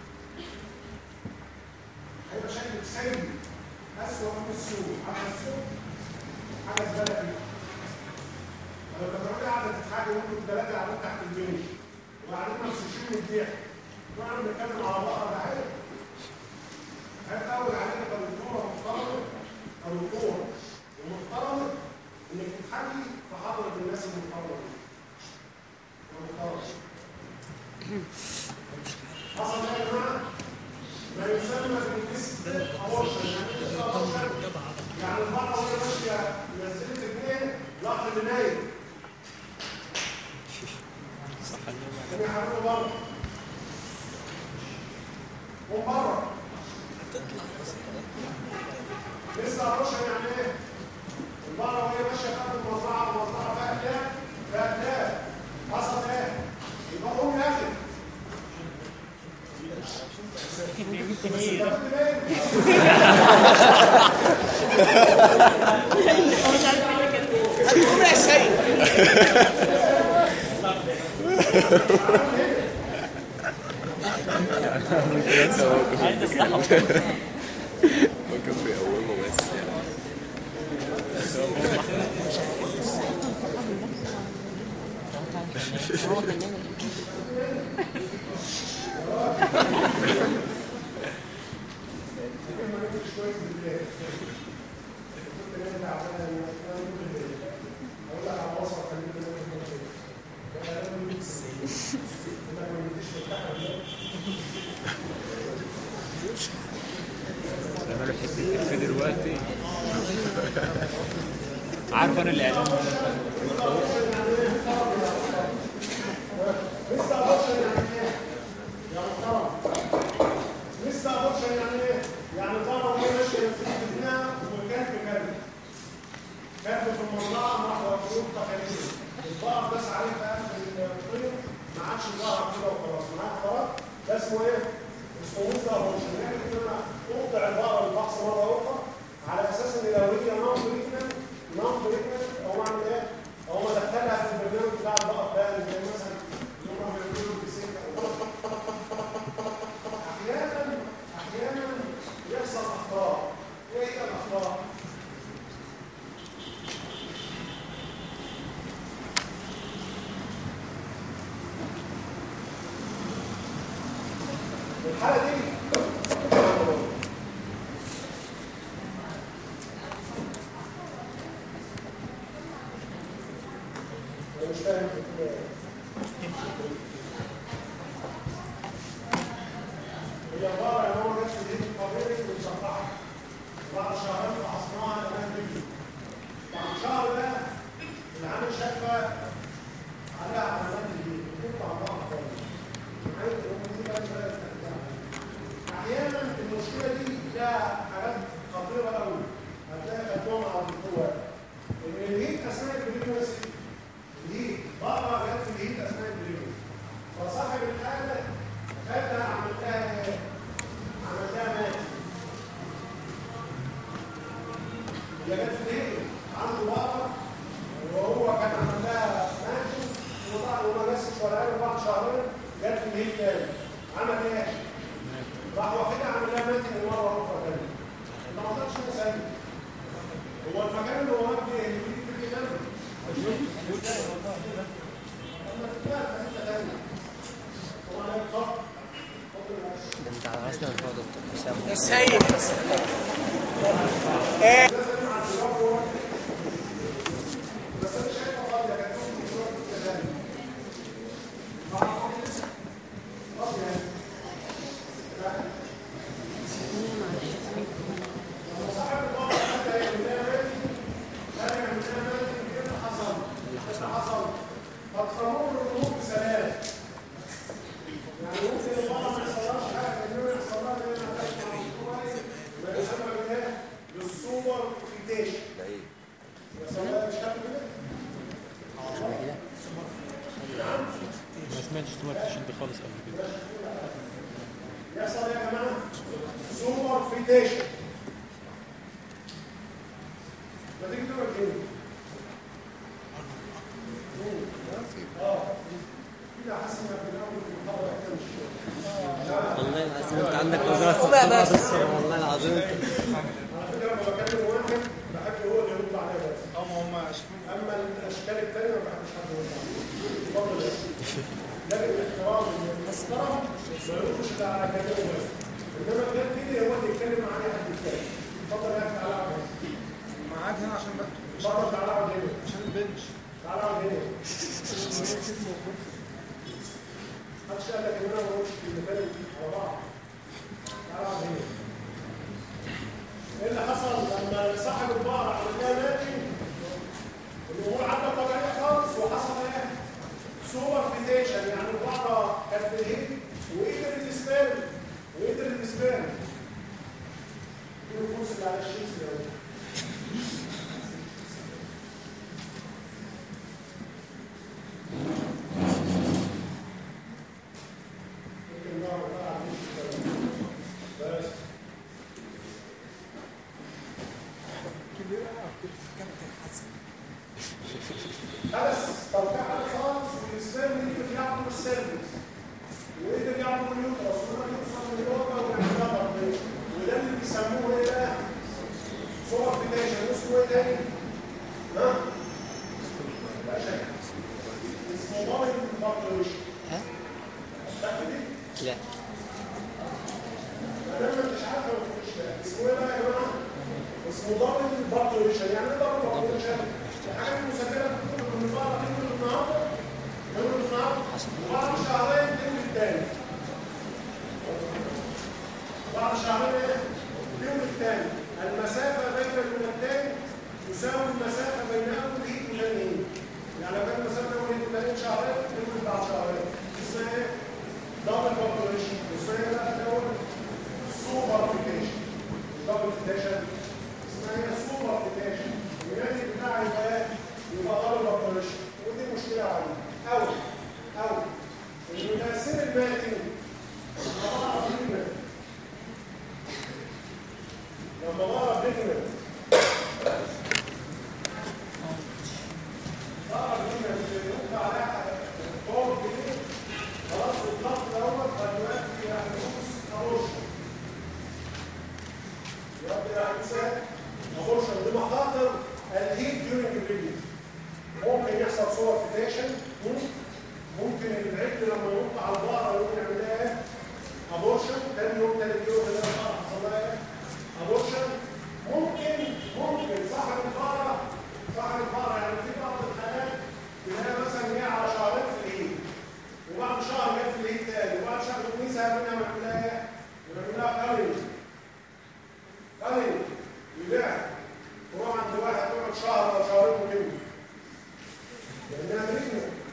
هيبقى شكل سيء أسوأ من السوق على السوق حاجة زبالة فيه لو كانت راجل قاعدة تتحاجة وانتوا الثلاثة قاعدين تحت البنش وقاعدين مفسوشين من الضحك واحنا بنتكلم على بقرة ده عيب عيب قوي عليك كدكتورة محترمة كدكتورة ومحترمة انك تتحكي في حضرة الناس المحترمة دي محترمة حصل ايه يا جماعة؟ ما يسمى بالنسبة أبورشن يعني ايه أبورشن؟ يعني المرأة وهي ماشية نزلت اثنين لقط اللي نايم كان يحركوا بره قوم بره لسه أبورشن يعني ايه؟ المرأة وهي ماشية خدت مزرعة المزرعة فيها كلاب فيها كلاب حصل ايه؟ يبقى قوم يا أخي بس انت كنت نايم ممكن في أوله بس يعني هو بالليل عملوا حته كرفي دلوقتي عارف انا الاعلان لسه ابورشن يعني ايه؟ يا محترم لسه ابورشن يعني ايه؟ يعني بره وهي ماشيه في ابنها وكلب كلب كلب في المزرعه مع خروج تخيليه البقر داس عليه في اخر الطين ما عادش ظهر كده وخلاص معاك خلاص ده اسمه ايه؟ اسمه لسه ابورشن يعني ان انا اقطع البقره الفحص مره اخرى على اساس ان لو هي نون تريتمنت نون تريتمنت او اعمل ايه؟ او ما ادخلها في البرنامج بتاع البقر ده زي مثلا يوم ما بيعملوا بسكه احيانا احيانا يحصل اخطاء ايه هي الاخطاء؟ الحاله دي أنا مش فاهم هي عباره عن هو نفس الهيد الطبيعي بنشرحها بعد شهرين فحصناها تمام جدا بعد شهر بقى العامل شافها عليها علامات الهيد بتطلع بقى خالص عايز تقوم دي بقى بدات ترجع احيانا المشكله دي لها حاجات خطيره قوي هتلاقي خدتهم على الدكتور ان الهيد اثناء البريجنسي دي بره جت في الهيت اثناء البريجنسي فصاحب الحاله خدها عملتها ايه؟ عملتها مات هي جت في الهيت عنده بقره وهو كان عملها ماشي وبعد وما مسش ولا قال بعد شهرين جت في الهيت تاني عمل ايه؟ راح واخدها عمل لها ماتنج مره اخرى تاني ما قدرش يسال هو المكان اللي هو مبني اللي فيه في الكتاب لما تتباع في حته تانيه هو انا الخط ده انت على راسنا من فوق يا دكتور حسام السيد بس انا شايفها فاضيه كانت ممكن تروح في حته تانيه فاضيه صاحب الوضع حتى يعملها ماتي لا يعملها ماتي ايه اللي حصل؟ ايه اللي حصل؟ فتفهموا الامور بسلام يعني ممكن الوضع ما يحصلهاش حاجه انما يحصل لها ان انا ما يسمى بالايه؟ بالسوبر فيتيشن ده ايه؟ يحصل لها مش كاتب كده؟ ما سمعتش سمعتش انت خالص قبل كده يحصل ايه يا جماعه؟ سوبر فيتيشن ما تيجي تقول كده اه كده حاسس انك في الاول في المحاضره كده مش والله العظيم انت عندك نظرة بس والله العظيم انت على فكره لما بكلم واحد بحب هو اللي يرد عليا بس اما الاشكال الثانيه ما بحبش حد يرد عليا اتفضل يا أخي. لكن الاحترام اللي المحترم ما يردش الا على كلامه بس انما غير كده هو اللي يتكلم مع اي حد تاني اتفضل يا اخي تعالى اقعد هنا. معاك هنا عشان بكتب اتفضل تعالى اقعد هنا عشان البنش تعالى اقعد هنا محدش قال لك ان انا ما بقولش كلمتين على بعض تعالى اقعد هنا ايه اللي حصل لما صاحب البقرة عملناها ماتي الامور عدت طبيعية خالص وحصل ايه؟ سوبر فيتيشن يعني البقرة كانت في الهيد وقدرت تسبان وقدرت تسبان دي الفلوس اللي على الشمس ده ممكن نقعد بقى على الشمس بس خلص توقيع خالص والاسلام يقدر يعمل السيرفيس ويقدر يعمل اليوترس ويقدر يوصل لليوترس ويعمل تطبيق وده اللي بيسموه ايه بقى؟ صور فيتيشن اسمه ايه تاني؟ ها؟ لا شك اسمه ضابط البطريشن ها؟ فاكر لا انا ما انتش عارف ولا مش فاهم اسمه ايه بقى يا جماعه؟ اسمه ضابط البطريشن يعني ايه ضابط البطريشن؟ الحاجات المسجله في الكتب من بره تنزل النهارده تنزل النهارده وبعد شهرين تنزل الثاني بعد شهرين ايه؟ اليوم الثاني المسافه بين المنتين تساوي المسافه بين اول هيت وثاني هيت يعني لو كان المسافه بين هيت وثاني شهرين تنزل بعد شهرين اسمها ايه؟ دبل بوبوليشن اسمها ايه بقى الاول؟ سوبر فيتيشن دبل فيتيشن اسمها ايه؟ سوبر فيتيشن الناتج بتاع البيان يبقى دبل بوبوليشن ودي مشكله عاليه قوي قوي ان تاثير الماتن لما بعرف بيجمنت لما بعرف بيجمنت بعرف بيجمنت يبقى عليها طول كبير خلاص الضغط دوت هيؤدي الى حدوث اروشن يؤدي الى حدوث اروشن دي مخاطر الهيت ديورنج بريجنسي ممكن يحصل صور فيتيشن ممكن العجل لما ينط على البقره يقوم يعمل لها ايه؟ ابورشن تاني يوم تالت يوم تلاقي البقره حصل لها ايه؟ ابورشن ممكن ممكن صاحب البقره صاحب البقره يعني في بعض الحالات تلاقيها مثلا جايه على شهرين في العيد وبعد شهر جت في العيد تاني وبعد شهر تنيسها منها يعمل لها ايه؟ يعمل لها قليل قليل يبيعها تروح عند واحد تقعد شهر او شهرين وتمشي لانها مريضه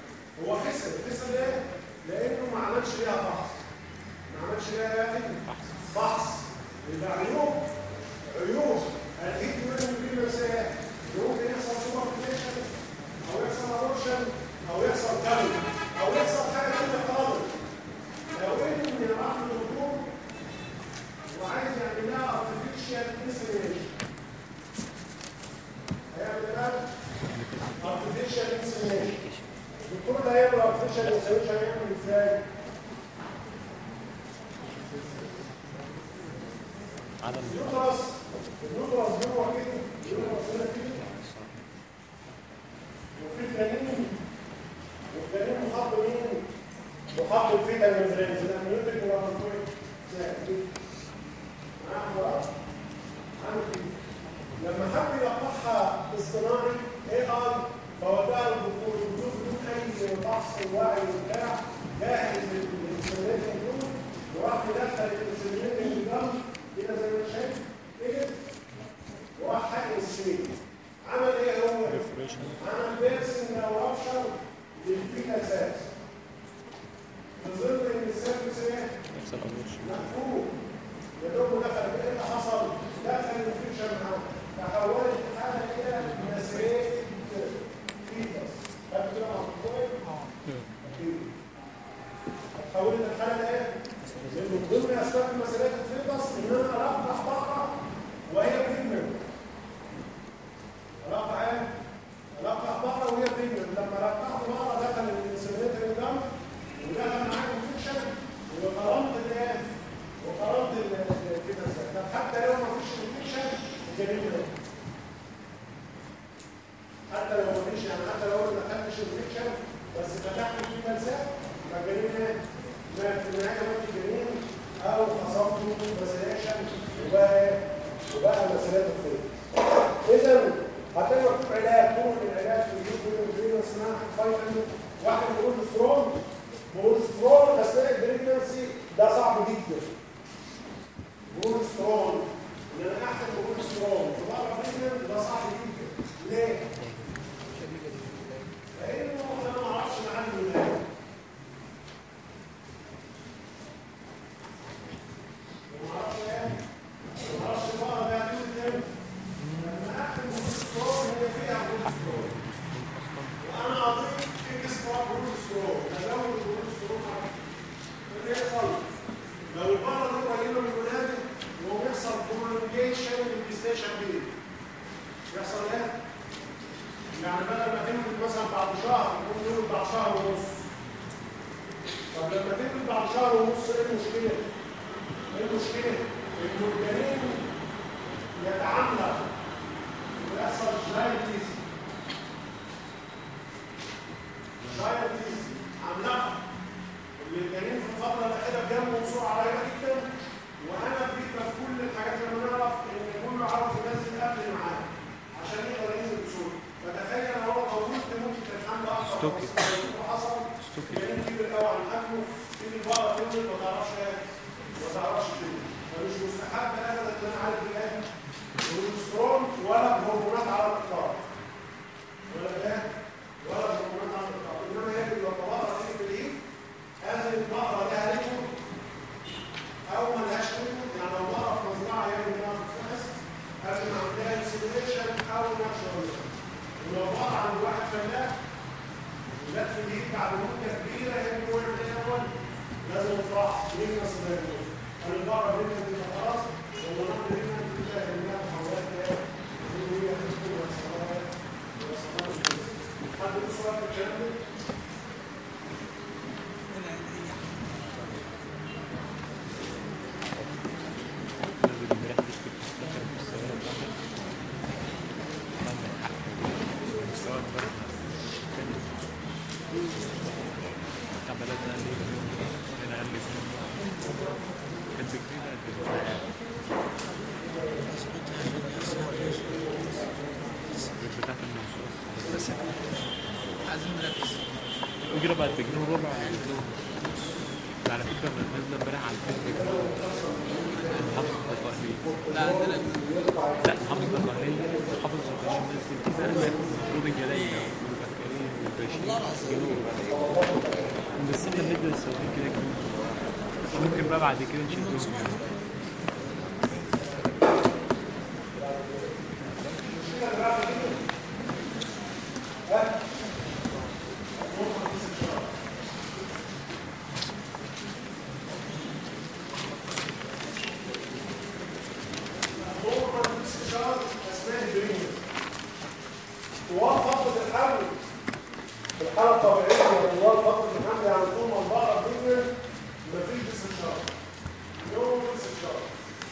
الارتفيشال انسوليشن هيعمل ازاي؟ عدم اليوترس اليوترس جوه كده اليوترس هنا كده وفي الجنين والجنين محط مين؟ محط الفيتا ميمبرينز الامنيوتيك والامنيوتيك زي كده معاها خلاص؟ عامل كده لما حب يلقحها اصطناعي اي اي فوداها للدكتور الدكتور بدون اي فحص ووعي وبتاع جاهز للانسولين دول وراح يدخل الانسولين الدم كده زي ما انت شايف كده وراح حقن السرير عمل ايه هو؟ عمل بيرسنج او رابشر للفيتا ساس في ظل ان السيرفس ايه؟ يحصل أبورشن مقفول يا دوب دخل ايه اللي حصل؟ دخل الانفكشن معاه تحولت الحاله الى نسريه فيتس فاكر كده مع تحولت الحاله لايه؟ من ضمن اسباب مسألة الفيتس ان انا ارقع بقره وهي بتكمل ارقع ايه؟ ارقع بقره وهي بتكمل لما رقعت بقره دخل الانسوليت الدم ودخل معاك انفكشن وقرنت الايه؟ وقرنت الفيتس طب حتى لو ما فيش انفكشن الجنين ده حتى لو ما فيش يعني حتى لو ما دخلتش انفكشن بس فتحت فيه جلسات فالجنين ايه؟ مات في النهايه مات الجنين او خصمته مسيليشن وبقى وبقى مسيلات الخير اذا هتلاقي مكتوب علاج طرق العلاج في الجيوب والجنين اسمها فيتامين واحد بيقول سترونج بيقول سترونج اثناء البريجنسي ده صعب جدا بيقول سترونج ان انا احسن بقول سترونج في بعض البريجنسي ده صعب جدا ليه؟ لانه انا ما اعرفش عنه ده لو البقرة دي قريبة من ولادي وهو يحصل prolongation للجستيشن بيريد يحصل ايه؟ يعني بدل ما تولد مثلا بعد شهر يكون يولد بعد شهر ونص طب لما تولد بعد شهر ونص ايه المشكلة؟ ايه المشكلة؟ انه الجنين يتعمق ويحصل جاينتيز جاينتيز عملاقة اللي الجنين في الفترة الأخيرة جنبه بسرعة قريبة جدا وأنا بديت في كل الحاجات اللي نعرف إن كله عاوز ينزل قبل معاه عشان يقدر ينزل بسرعة فتخيل لو هو طولت ممكن الحمل أكتر ستوكي. حصل ستوكي. الجنين كبر قوي عن حجمه تيجي البقرة تولد ما تعرفش ايه ما تعرفش كده فمش مستحب ابدا ان انا اعالج الايه الكوليسترول ولا هرمونات على الاطلاق ولا ايه ولا هرمونات على الاطلاق انما يجب لو البقره تيجي في الايد هذه البقره لها ريكورد او ما لهاش ريكورد يعني لو بقره في مزرعه يجب انها تتفحص قبل ما عندها انسيليشن او ناتشورال ولو بقره عند واحد فلاح جت في الايد بعد مده كبيره يجب هو يعمل ايه الاول لازم يفرح يلمس الرجل انا البقره دي كانت خلاص والمناطق دي كانت بتلاقي انها محولات ايه اللي هي تدخل وصلات وصلات حد له سؤال في الكلام ده؟ لازم نريح بس تفتكر بالسيارة بتاعتك مستوى البرد بتاع بلدنا ليه هنا قال لي كانت بكتير قد بتاعت المنصوص بس عايزين نركز الأجرة بقت بجنيه وربع ده على فكرة أنا نازلة امبارح على الفيسبوك محافظة القهرية لا عندنا لا محافظة القهرية محافظة القهرية الناس الجيزة المفروض الجلاية والبكالين والباشين جنوب بس احنا بندرس السعودية كده كده ممكن بقى بعد كده نشدهم يعني نورمال استشارة أثناء البريمير طوال فترة الحمل في الحالة الطبيعية طوال فترة الحمل عندي عن طول البقرة بريجننت مفيش ديسشارج نو ديسشارج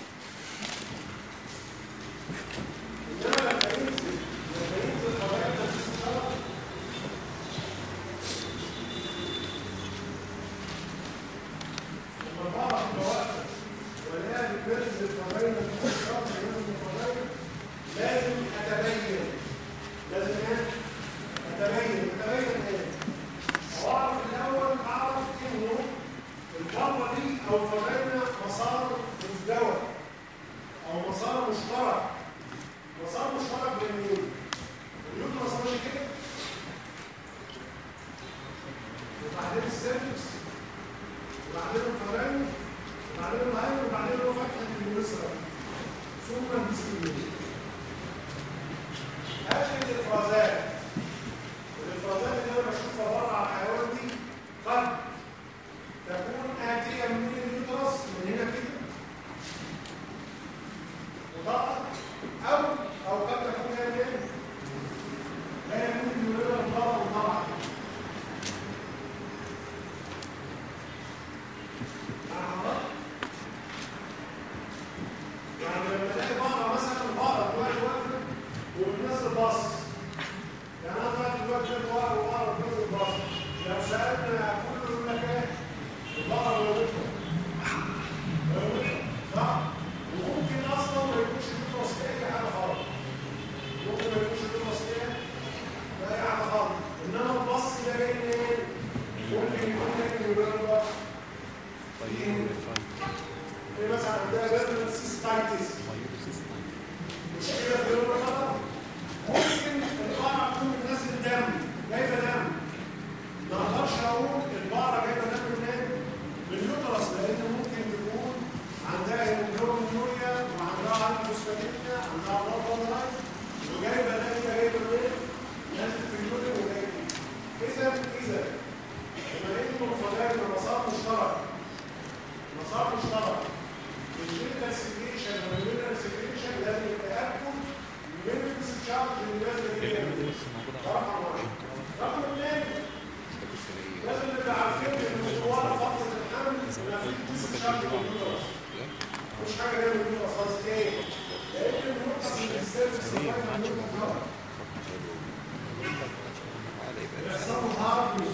انما لما ينزل لما ينزل طبيعة الديسشارج لما البقرة تبقى واقفة ولاقي بتنزل طبيعة الديسشارج ينزل طبيعة لازم اتبين لازم ايه؟ اتبين اتبين ايه؟ واعرف الاول اعرف انه القاره دي او فرقنا مسار مزدوج او مسار مشترك مسار مشترك بين مين؟ اليوترس ماشي كده وبعدين السيرفكس وبعدين الفرقنا وبعدين العين وبعدين هو فتحه اليسرى ثم الديسكريميشن هذه الافرازات الافرازات اللي انا بشوفها بره على الحيوان دي قد تكون اتيه من اليوترس من هنا كده وطاقه او او قد تكون هي من لا يمكن من غير الضرر طبعا يعني لما تلاقي بقره مثلا بقره دلوقتي واقفه وبتنزل باص يعني انا دلوقتي دلوقتي شايف بقره وبقره بتنزل باص لو سالنا كله يقول لك ايه البقره موتها موتها صح وممكن اصلا ما يكونش في وصيه اي حاجه خالص ممكن ما يكونش في وصيه اي حاجه خالص انما البص ده جاي منين؟ ممكن يكون جاي من البقره في مثلا عندها جدول سيستايتس مش كده في يوم الخطر ممكن البقرة تكون بتنزل دم جايبة دم ما اقدرش اقول البقرة جايبة دم منين؟ من اليوترس لان ممكن تكون عندها هيموجلوبينوريا وعندها هايبوفوسفاتيميا عندها بلاد وجايبة دم جايبة منين؟ نازل في اليورين وجايبة اذا اذا بما انه فضائل مسار مشترك مسار مشترك الجنرال سيجريشن والجنرال سيجريشن لازم يتاكد من الاستشارج اللي لازم يجي رقم واحد رقم اثنين لازم نبقى عارفين ان طوال فتره الحمل ما فيش استشارج لليوترس مش حاجه جايه من اليوترس خالص ايه؟ لان النقطه في السيرفس بيحصل له هارد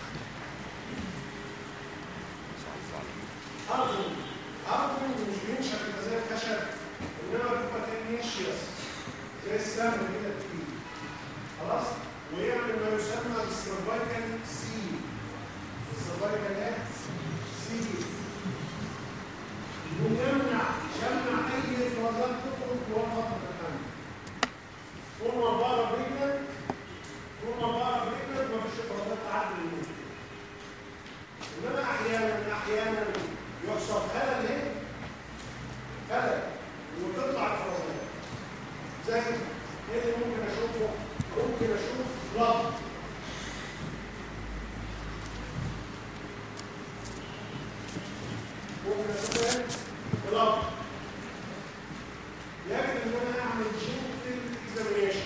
هارد عارفين مش بينشف كده زي الخشب انما بيبقى تنيشيوس زي السهم كده تقيل خلاص ويعمل ما يسمى بالسرفايكال سي السرفايكال ايه؟ سي ويمنع يمنع اي افرازات تخرج جوه فتره الحمل طول ما بقرا بريجننت طول ما بقرا بريجننت مفيش افرازات تعدي الموت انما احيانا احيانا يحصل خلل هنا خلل وتطلع الفرازات زي ايه اللي ممكن اشوفه ممكن اشوف بلط ممكن اشوف ايه بلط يجب ان انا اعمل جينيتال اكزامينيشن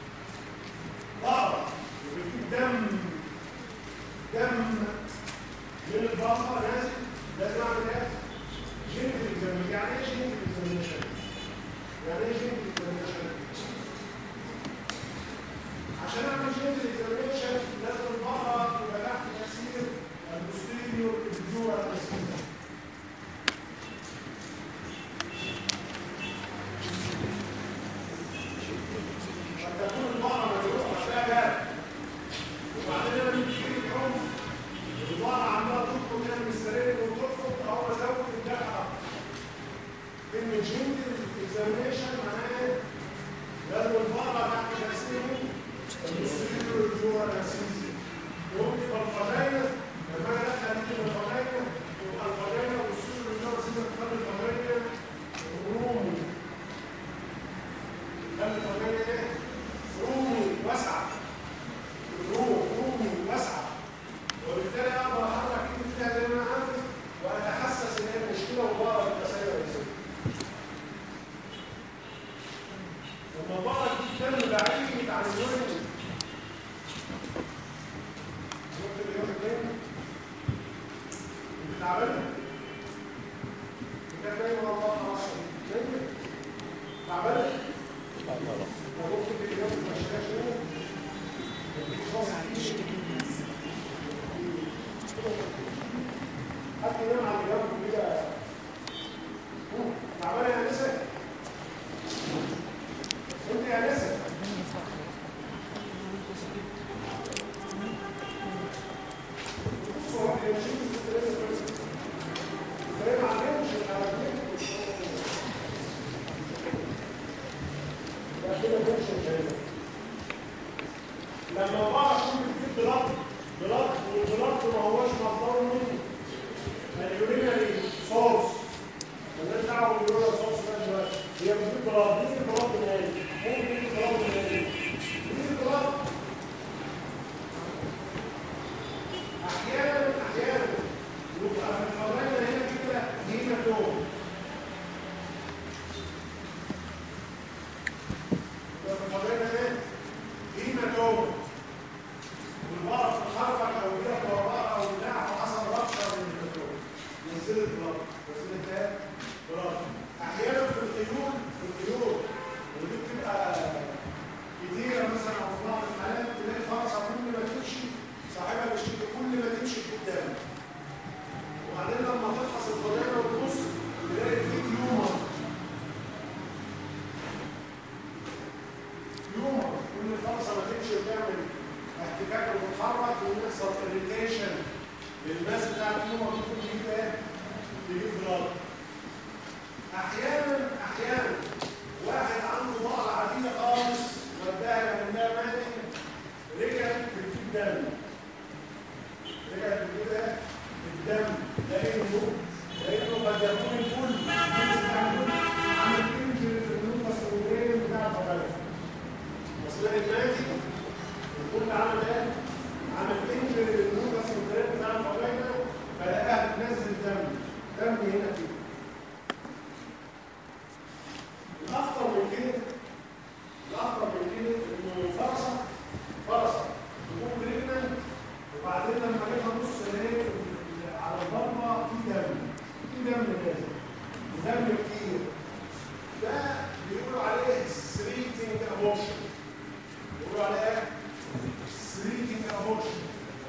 بقرا وبيجيب دم دم من البقره نازل لازم اعمل ايه؟ جينيتال اكزامينيشن يعني ايه جينيتال اكزامينيشن؟ يعني ايه جينيتال اكزامينيشن؟ عشان اعمل جينيتال اكزامينيشن لازم البقره تبقى تحت تاثير البوستيريور الفيورال انستيزيا قد تكون البقره مجروحه فيها جرح وبعدين انا بيجي لي عنف البقره عماله تطلب كده من السرير وترفض او ازود الجرح اكتر كلمه جينيتال اكزامينيشن معناه لازم البقره تحت تاثير البوستيريور الفيورال انستيزيا ممكن تبقى الفجاينه لما انا ادخل دي من الفجاينه تبقى الفجاينه والسوشيال الفيورال انستيزيا تخلي الفجاينه رومي تخلي الفجاينه ايه؟ رومي واسعه روم رومي واسعه وبالتالي اقدر احرك ايدي فيها زي ما انا عاوز واتحسس ان هي مشكله وبقرا بالتسير الانساني لما بقرا دي الدم بعيد عن الوين ممكن يوم اثنين لما بقى اكون بتجيب بلط بلط والبلط ما هوش مصدره منه اليورينري سورس مالناش دعوه باليورينري سورس ده دلوقتي هي بتجيب بلط مين البلط من ايه؟ ممكن يجيب بلط من ايه؟ مين البلط؟ احيانا احيانا يبقى في الفضائل هنا كده هيماتوم يبقى في الفضائل هنا هيماتوم والمرض تتحرك او كده وراء او بتاع وحصل ربشه من الهيماتوم نزلت بلط نزلت ايه؟ بلط احيانا في الخيول في الخيول ودي بتبقى كتيرة مثلا أو في بعض الحالات تلاقي فرصة كل ما تمشي صاحبها بيشتكي كل ما تمشي قدام وبعدين لما تفحص الخلايا وتبص تلاقي في تيومر تيومر كل فرصة ما تمشي وتعمل احتكاك وتتحرك ويحصل اريتيشن للناس بتاع التيومر ممكن تجيب ايه؟ تجيب بلاد احيانا احيانا واحد عنده بقرة عادية خالص وداها منها ماتت رجعت بتجيب دم رجعت بتجيب ايه؟ الدم لانه لانه قد يكون الكل عامل انجل في النوكس والبرين بتاع الفضائل اصل الماتي الكل عمل ايه؟ عمل انجل في النوكس والبرين بتاع الفضائل فلقاها بتنزل دم دم هنا كده الأخطر من كده الأخطر من كده إنه فرصة فرصة تكون بريجننت وبعدين لما جيت أبص ألاقي على البطنة في دم في دم كده ودم كتير ده بيقولوا عليه سريتنج أبورشن بيقولوا عليه إيه؟ سريتنج أبورشن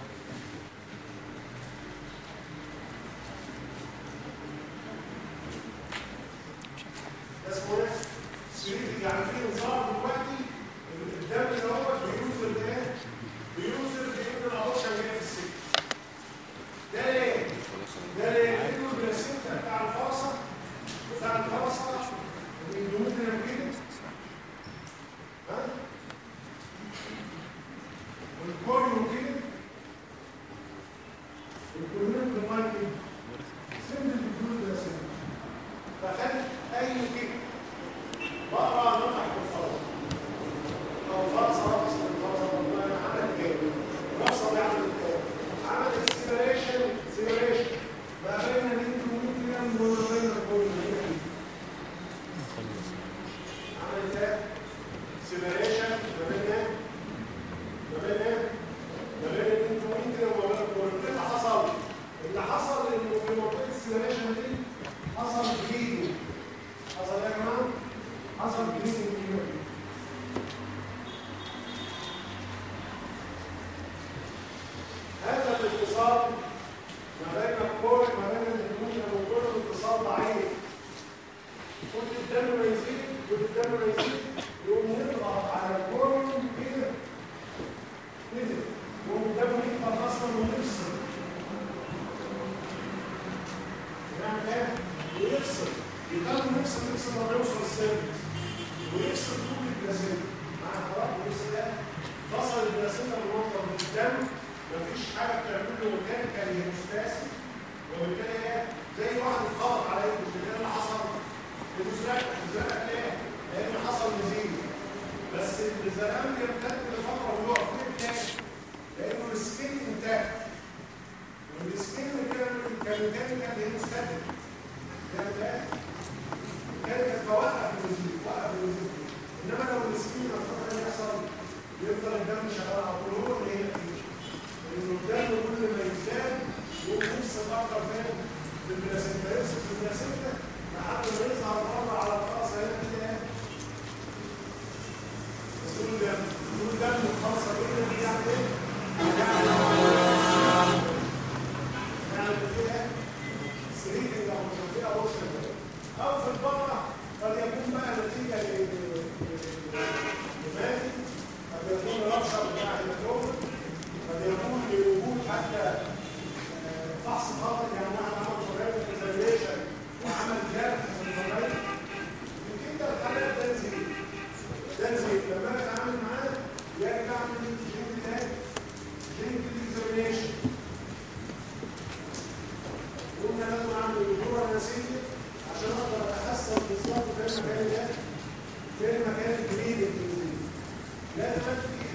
ده اسمه ايه؟ سريتنج يعني في نظام دلوقتي الدم اللي هو بيوصل لايه؟ بيوصل بيقول الابورشن جاي في السكه ده ليه؟ ده ليه؟ لانه البلاسينتا بتاع الفرصه بتاع الفرصه الاندوميتريال كده ها؟ والكوريو كده والكوريو كمان كده سند الجلود بلاسينتا فخدت اي كده بقرا نطح الفرصه لو فرصه رقصت الفرصه عملت ايه؟ رقصه دي عملت ايه؟ عملت سيبريشن سيبريشن ما بين الاندوميتريوم وما بين الكوريو عملت ايه؟ سيبريشن ما بين ايه؟ ما بين ايه؟ ما بين الاندوميتريوم وما بين الكوريو ايه اللي حصل؟ اللي حصل انه في منطقه السيبريشن دي حصل بليدنج حصل ايه يا جماعه؟ حصل بليدنج كده هذا الاتصال ما بين الكور ما بين الهرمون والكور اتصال ضعيف كل الدم ما يزيد كل الدم ما يزيد يقوم يضغط على الكور كده كده يقوم الدم يضغط اصلا ويفصل يعمل ايه؟ ويفصل يضل يفصل يفصل لما يوصل السيرفس ويفصل طول البلاسينتا مع خلاص ويفصل ايه؟ فصل البلاسينتا بالمنطقه من الدم مفيش حاجه بتعمل له ميكانيكال هيموستاسي وبالتالي ايه؟ زي واحد اتخبط على ايده مش كده اللي حصل؟ بتزرق بتزرق ليه؟ لان حصل نزيف بس الزلام يمتد لفتره ويقف ليه تاني؟ لانه السكين انتاج والسكين كان كان هيموستاتيك كانت ايه؟ كانت توقف النزيف وقف النزيف انما لو السكين مفتوح ايه يحصل؟ يفضل الدم شغال على طول هو اللي هي فيه لانه الدم كل ما يزداد يقوم يفصل اكتر فين؟ في البلاسينتا يفصل في البلاسينتا لحد ما يظهر بره على الراس هنا كده ايه؟ يقول دم يقول دم الخاصه كده دي يعني ايه؟ يعني فيها سرير او مش فيها اوبشن او في البقره قد يكون بقى نتيجه لماتي قد يكون ربشه بتاع الهيماتوم قد يكون لوجود حتى آه، فحص خاطئ يعني واحد عمل فراغ اكزامينيشن وعمل جرح في الفراغ يمكن ده الحالات تنزل تنزل لما انا اتعامل معاه يرجع من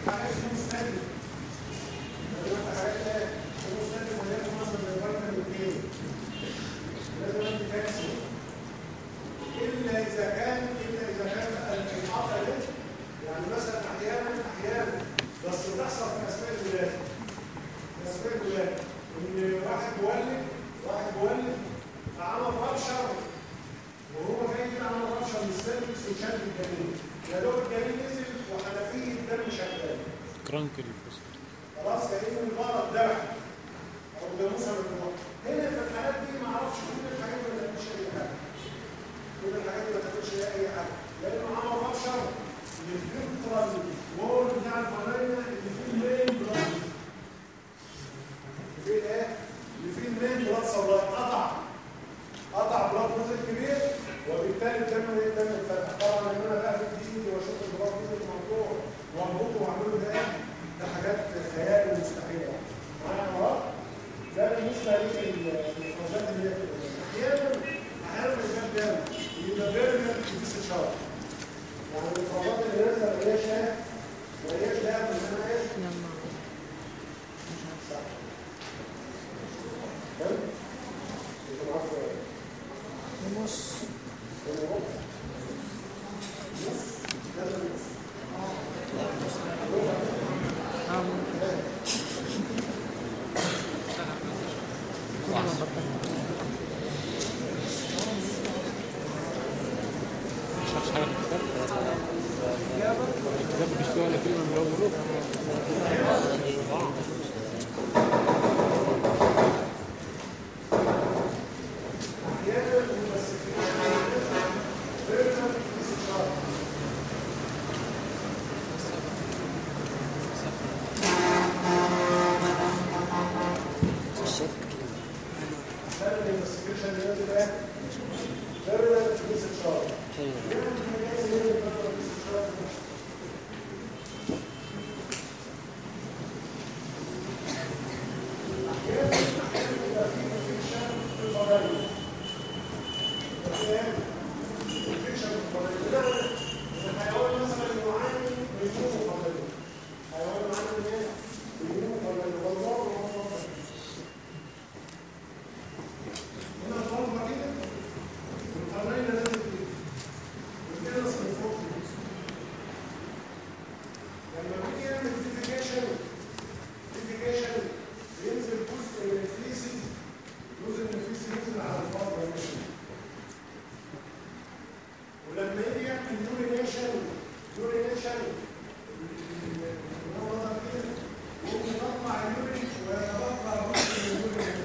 حاجات مستهدف لو انت حاجات ايه مستهدف وليكن مثلا فيتامين كي لازم انت كالسيوم الا اذا كان الا اذا كان الانحاط ده يعني مثلا احيانا احيانا بس بتحصل في اثناء الولاده في اثناء الولاده ان واحد مولد واحد مولد فعمل ربشه وهو جاي كده عمل ربشه من السيرفكس وشد الجنين يا دوب الجنين نزل وحنفيه الدم شغال كرانك الفصل خلاص كأن المرض ذبح او جاموسه من المرض هنا في الحالات دي ما اعرفش كل الحاجات دي ما تعملش اي حاجه كل الحاجات دي ما تعملش اي حاجه لانه عمل ربشه للفلترال وول بتاع الفلاينا اللي فيه المين بلاد في ايه؟ اللي فيه المين بلاد سبلاي قطع قطع بلاد فيزل كبير وبالتالي الدم الدم اتفتح طبعا لما انا بقى في ايدي واشوف البلاد فيزل الموضوع واربطه واعمله ده ده حاجات خيال ومستحيله معايا مرات ده بالنسبه للمخرجات اللي هي بتبقى احيانا احيانا الكلام ده يبقى فيرجن في شهر يعني المخرجات اللي نازله ما هياش ايه ما هياش ده من انا ايه لما صح حلو انت معاك ايه ونص اه كل ما بطل مش عارف حاجه في الكتاب الكتاب مفيش فيه ولا كلمه من اوله احيانا الممثلين فيرجن في شهر عشان الانفستيجيشن اللي نازل ايه؟ فيرجن في شهر الحيوان مثلا يعاني من نمو قبلي حيوان يعاني من ايه؟ من نمو قبلي والله والله هنا الضربه كده والقرنين نازل كده والكرس من فوق كده لما بيجي يعمل ديفيكيشن ديفيكيشن ينزل جزء من الفيسز جزء من الفيسز ينزل على الفاضي ولما يجي يعمل يورينيشن يورينيشن هو نظر كده ممكن يطلع اليورين ويتبقى جزء من اليورين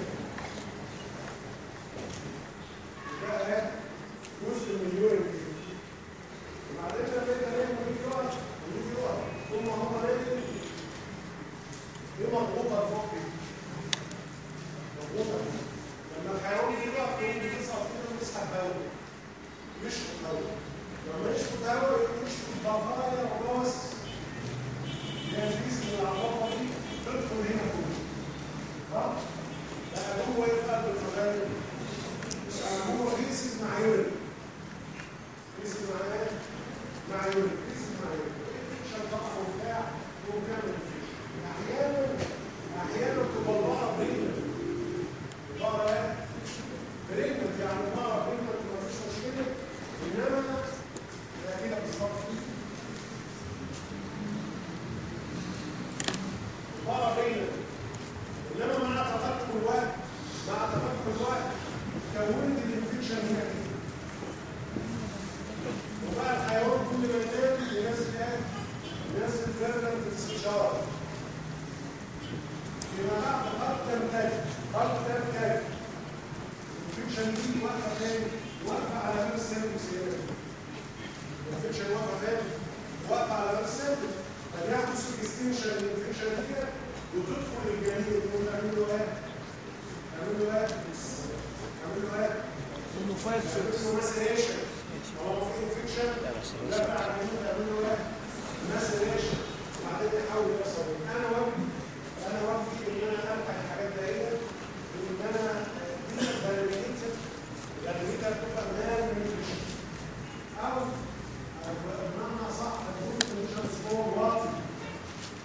يبقى ايه؟ جزء من اليورين وبعدين لما يبقى نايم ويجي يقعد ويجي يقعد ثم هو نازل دي مضغوطه لفوق كده مضغوطه لما الحيوان يجي يقف يقوم بيسحب كده ويسحب هواء يشفط هواء لما يشفط هواء يشفط ضفايا وراس ينفيذ من العضلات دي تدخل هنا كله ها؟ بقى هو يفقد الفجاير مش هو فيسز مع يورين فيسز مع ايه؟ مع يورين فيسز مع يورين عشان طبعا وبتاع هو بيعمل احيانا احيانا تبقى البقره بريمه البقره ايه؟ بريمه يعني البقره بريمه ما فيش مشكله انما هي كده بالظبط البقره بريمه انما مع تقدم الوقت مع تقدم الوقت كونت الانفكشن هنا كده وبقى الحيوان كل ما ينام ينزل ايه؟ ينزل فعلا في الاستشاره فيما بعد قد تنتج قد تنتج الانفكشن دي واقفه فين؟ واقفه على باب السيرفس هنا الانفكشن واقفه فين؟ واقفه على باب السيرفس فبيحدث الاكستنشن للانفكشن دي وتدخل الجنين وتقول اعمل له ايه؟ اعمل له ايه؟ اعمل له ايه؟ ونفايت اسمه مسيريشن هو في انفكشن لا بعد كده تعمل له ايه؟ مسيريشن وبعدين يحاول يوصل انا وجهي انا وجهي ان انا الحق الحاجات دي ان انا دي فاليديتد فاليديتد تبقى نال نيوتريشن او بمعنى صح نقول نيوتريشن سكور واطي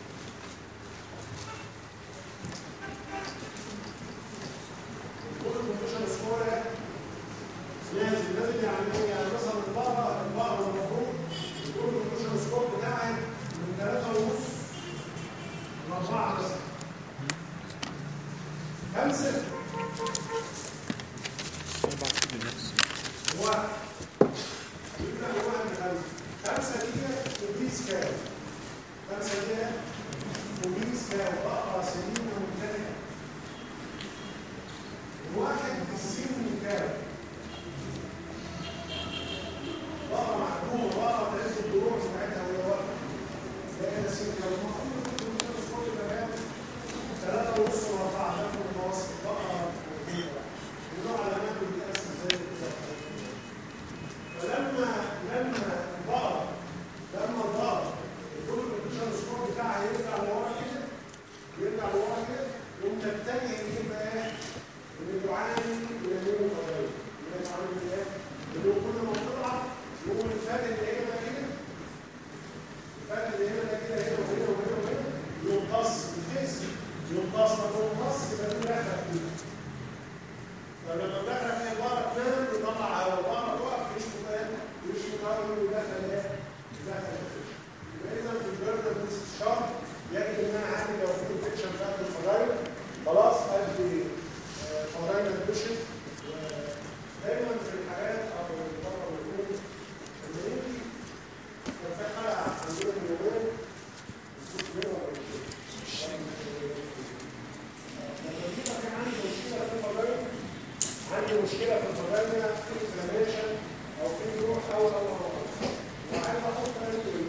كان المفروض يكون التلسكوب يبقى كام؟ ثلاثة ونص مربع عشان يكون متوسط بقى ونوع علامات بتتقسم زي بالظبط فلما لما البقرة لما البقرة يكون التلسكوب بتاعها يرجع لورا كده يرجع لورا كده يقوم تتجه يبقى ايه؟ اللي يعاني من اليوم الفضائي اللي يعاني من ايه؟ اللي هو كل ما بتطلع يقوم الفات اللي هنا ده كده الفات اللي هنا ده كده هنا وهنا وهنا وهنا يمتص الفيس يمتص لما يمتص يبقى في دخل فيه فلما الدخل فيه البقرة تنام يطلع هواء البقرة تقف يشفط ايه؟ يشفط هواء ويدخل ايه؟ يدخل الفيش يبقى اذا في البرد باستشار يجب ان انا عندي لو في انفكشن بتاعت الفضائي خلاص ادي فضائي انفكشن دايما في الحالات او البقرة والكون لما يجي كان في حلقة عندنا من يومين الصوت هنا ولا مش لما يجي كان عندي مشكلة في الفضائي عندي مشكلة في الفضائي في انفلاميشن او في جروح او او او وعايز احط انتي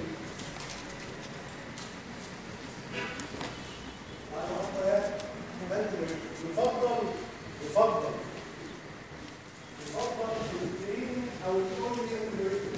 يفضل يفضل يفضل الجرين او الاولي الجرين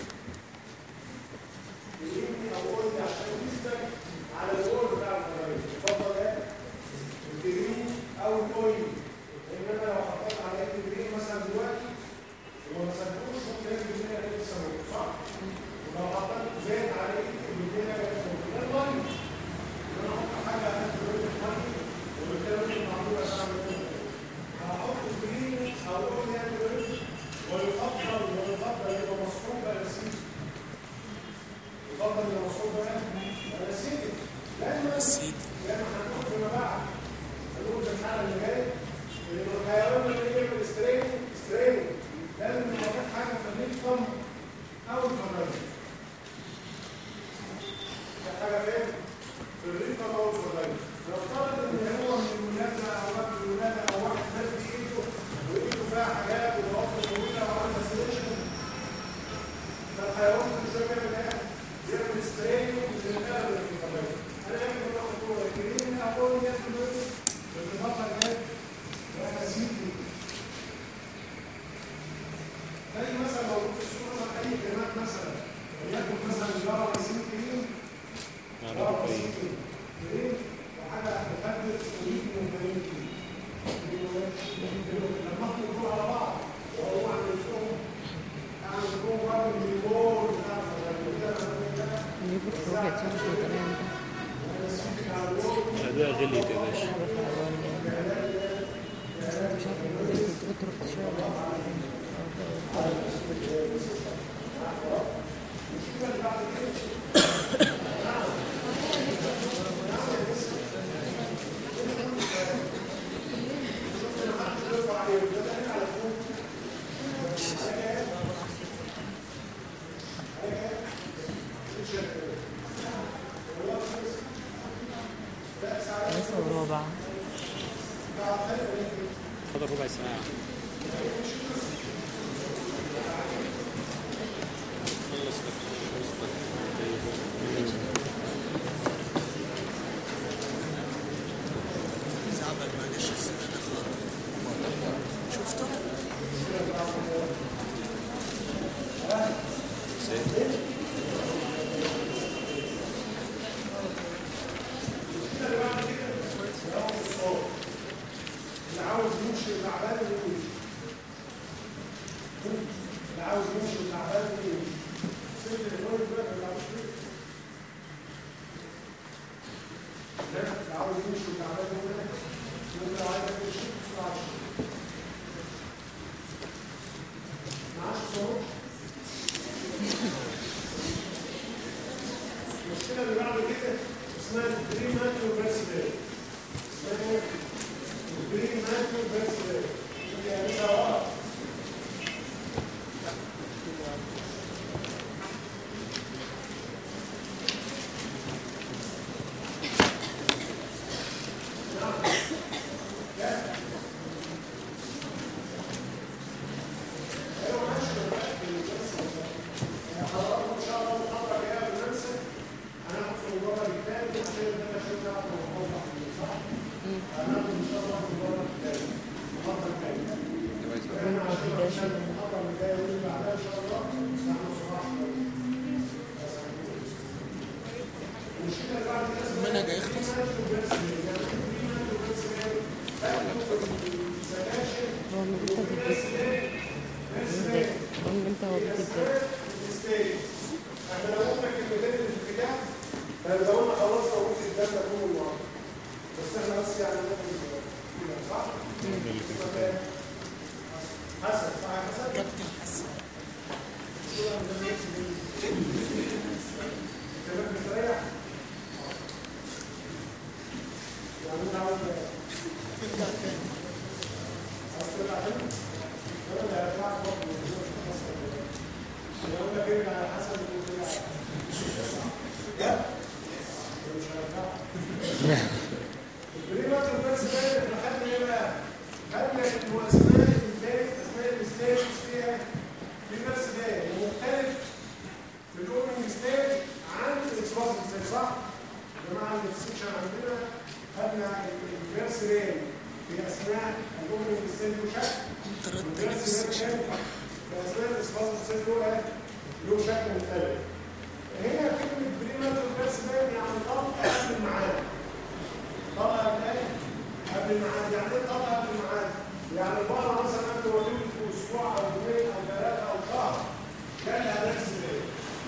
جرين او اولي عشان يثبت على الجول بتاع الفراغ يفضل ايه الجرين او الاولي لان انا لو حطيت على الجرين مثلا دلوقتي وما سبتوش ممكن يجي الدنيا لسه موجود صح ولو حطيت زيت على الدنيا لسه موجود ده الميه انا احط حاجه على الميه وبالتالي المعموله تعمل كده هحط جرين او اولي الجرين ويفضل ويفضل يبقى مصحوب بنسيج يفضل يبقى مصحوب بنسيج لما لما هنقول فيما بعد هنقول في الحاله اللي جايه ان الحيوان اللي بيعمل سترين سترين لازم يبقى في حاجه في الليفم او الفراغ في حاجه فين؟ في الليفم او الفراغ نفترض ان هو من الولاده او قبل الولاده او واحد مات بايده وايده فيها حاجات وضوافر طويله وعمل سيليشن فالحيوان في الزوجه بيعمل ايه؟ بيعمل سترين للنقل في الطبيعه انا يمكن اخد هو الجنين اقول ياكل ويده بالإضافة لإيه؟ لأسيدي زي مثلا لو في الصورة أي كلمات مثلا وليكن مثلا جرى رسيم كريم جرى رسيم كريم وحاجة تخدر أريد من كريم لما احنا نقول على بعض وهو عن الفيلم عن الفيلم راجل بيقول مش عارف يجيب الخروج يتشرف بالكلام ده الأدوية غليت يا باشا مش عارفه ازاي كنت بتروح تشتغل لسه ورابع فاضل ربع ساعة خلص اللي عاوز يمشي تعبان يمشي اللي عاوز يمشي تعبان يمشي سيب اللي هو يبقى اللي عاوز يمشي اللي عاوز يمشي تعبان يمشي واللي عايز يمشي بسرعة معاش صوت المشكلة اللي بعد كده اسمها الدريم ماتيو بريسبيري اسمها ايه؟ الدريم ماتيو بريسبيري يعني سواء ان شاء الله المحاضره الجايه بالنمسا هناخد في الموضوع الثاني المنهج هيخلص هو من امتى بيبدأ هو من امتى هو بيبدأ احنا لو قلنا كلمتين في الاتجاه فلو قلنا خلاص لو قلت الكلام ده كله النهارده بس احنا بس يعني ناخد كده صح؟ حسن صح يا حسن؟ كابتن حسن كلام مستريح؟ يعني انت عاوز عاوز ترجع تاني؟ ولا اللي هيطلعك برضه انا اقول لك ارجع على حسب اللي مش هيرجع البريمات والبرس ده احنا خدنا ايه بقى؟ خدنا انه اسماء الانتاج اسماء الستيج فيها في نفس ده ومختلف في الاوبننج ستيج عن الاكسبوزنج ستيج صح؟ يا جماعه اللي في السكشن عندنا خدنا الفيرس رين في اثناء الاوبننج ستيج وشكل والفيرس رين كان في اثناء الاكسبوزنج ستيج له له شكل مختلف هنا كلمه بريمات والبرس ده يعني طبق قبل الميعاد طبقة قبل ايه؟ قبل الميعاد، يعني ايه طبقة قبل الميعاد؟ يعني البقرة مثلا قبل وليدة أسبوع أو يومين أو ثلاثة أو شهر جالها نفس الايه؟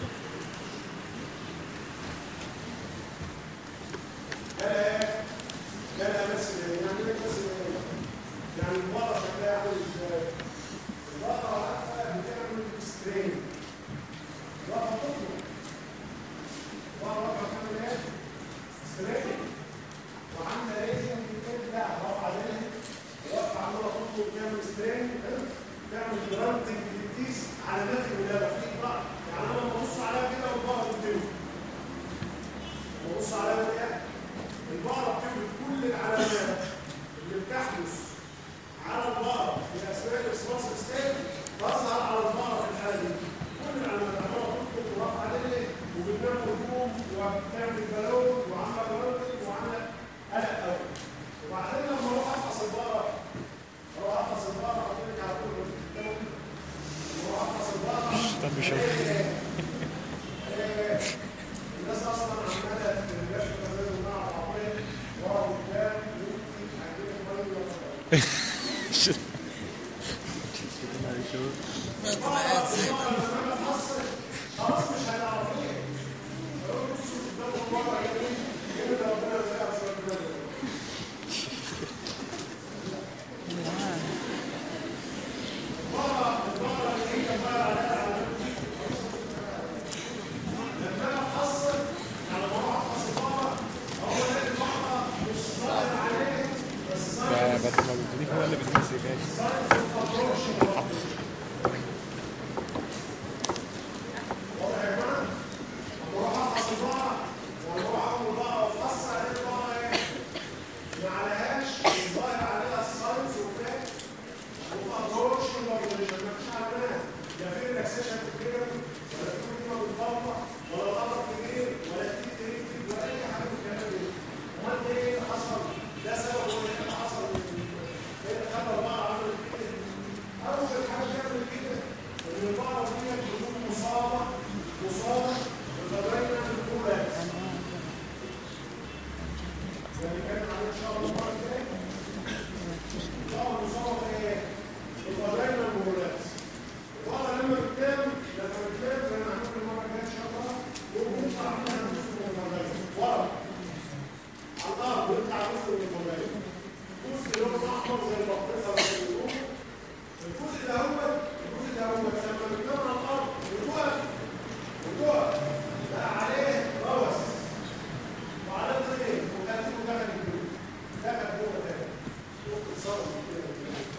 جالها ايه؟ جالها نفس الايه؟ يعني ايه نفس الايه؟ يعني البقرة شكلها عامل ازاي؟ البقرة عارفة بتعمل سترين البقرة بتطلب البقرة واقفة بتعمل ايه؟ سترين وعامله ريزن بتبدا رفع عليها رفع عماله تطلب تعمل سترين تعمل جرانتنج للتيس علامات الولاده في بعض يعني انا لما ابص عليها كده والبقره بتولد ببص عليها كده البقره بتولد كل العلامات اللي بتحدث على البقره في اثناء الاكسبانس ستيج تظهر على البقره في الحاله دي كل العلامات عماله تطلب ورفع عليها وبتنام هجوم وبتعمل بالون وعامله جرانتنج وعامله قلق قوي وبعدين لما اروح افحص البقره اروح افحص البقره اعطيك على طول لما اروح افحص البقره طب بيشوف الناس اصلا عماله في الرياض كمان مع العربيه ورا قدام ممكن هجيب الميه خلاص مش هيعرفوا بصوا قدام ورا يمين يمين ربنا يرزقها شويه بلد فبس ما بتديك هو اللي بتمسك ماشي ما عليهاش الظاهر عليها الساينس وفات وابروش وموديليشن ما فيش علامات لا في ريلاكسيشن في الكلام ولا في كل ما بتطلع ولا القمر كبير ولا في تريد ولا اي حاجه من الكلام ده امال ده ايه اللي حصل؟ ده سبب هو اللي حصل ايه اللي خلى البقره عملت كده؟ اول حاجه تعمل كده ان البقره دي تكون مصابه مصابه بفضلنا الكولاكس يعني كان على ان شاء الله المره الجايه ظهر مصاب ايه؟ القضايا والمولات الوضع لما بتنام لما بتنام زي ما هنقول المره الجايه ان شاء الله وبيطلع منها جزء من القضايا ورا على الارض بيطلع جزء من القضايا جزء لونه احمر زي البطيخه زي ما بيقولوا الجزء ده هو الجزء ده هو لما بتنام على الارض بتقف بتقف بقى عليه روث وعلى طريق وكاتب دخل البيوت دخل جوه تاني ممكن تصرف كده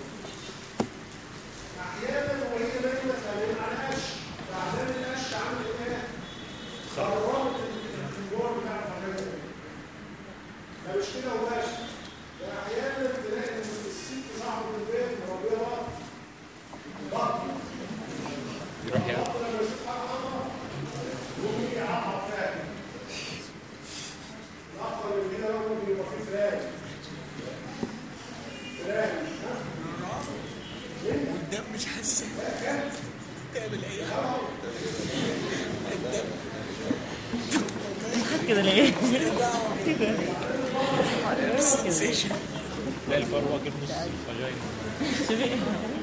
احيانا وهي نايمه تلاقي على قش بعدين القش عامل ايه؟ خرمت الجوار بتاع الحاجات ده مش كده وبس ده احيانا تلاقي ان الست صاحبه البيت مربيه بط بط يروح يا البط لما يشوف حاجه حمراء يقوم يجي يعضع فيها الأخضر من كده بقى ممكن يبقى فيه فراغ فراغ والدم مش حاسس تعمل اي حاجه الدم كده ليه؟ كده لا الفروه جاب نص الفجاينا شوفي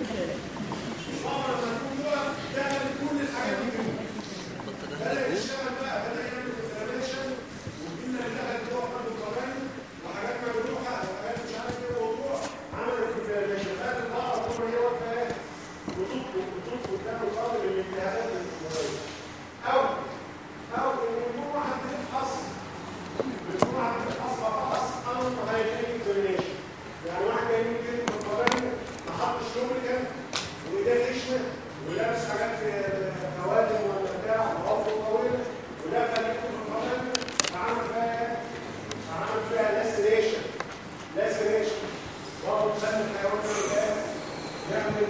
او او ان المجموعه هتفحص المجموعه هتفحص فحص امر هيكون اكزامينيشن يعني واحد جاي من جيل متقارن ما حطش لوبريكان وايديه خشنه ولابس حاجات في خواتم ولا بتاع وعضو طويل ودخل يدخل في القرن فعمل فيها ايه؟ فعمل فيها لاسريشن لاسريشن وهو مسمى الحيوان ده ايه؟ يعمل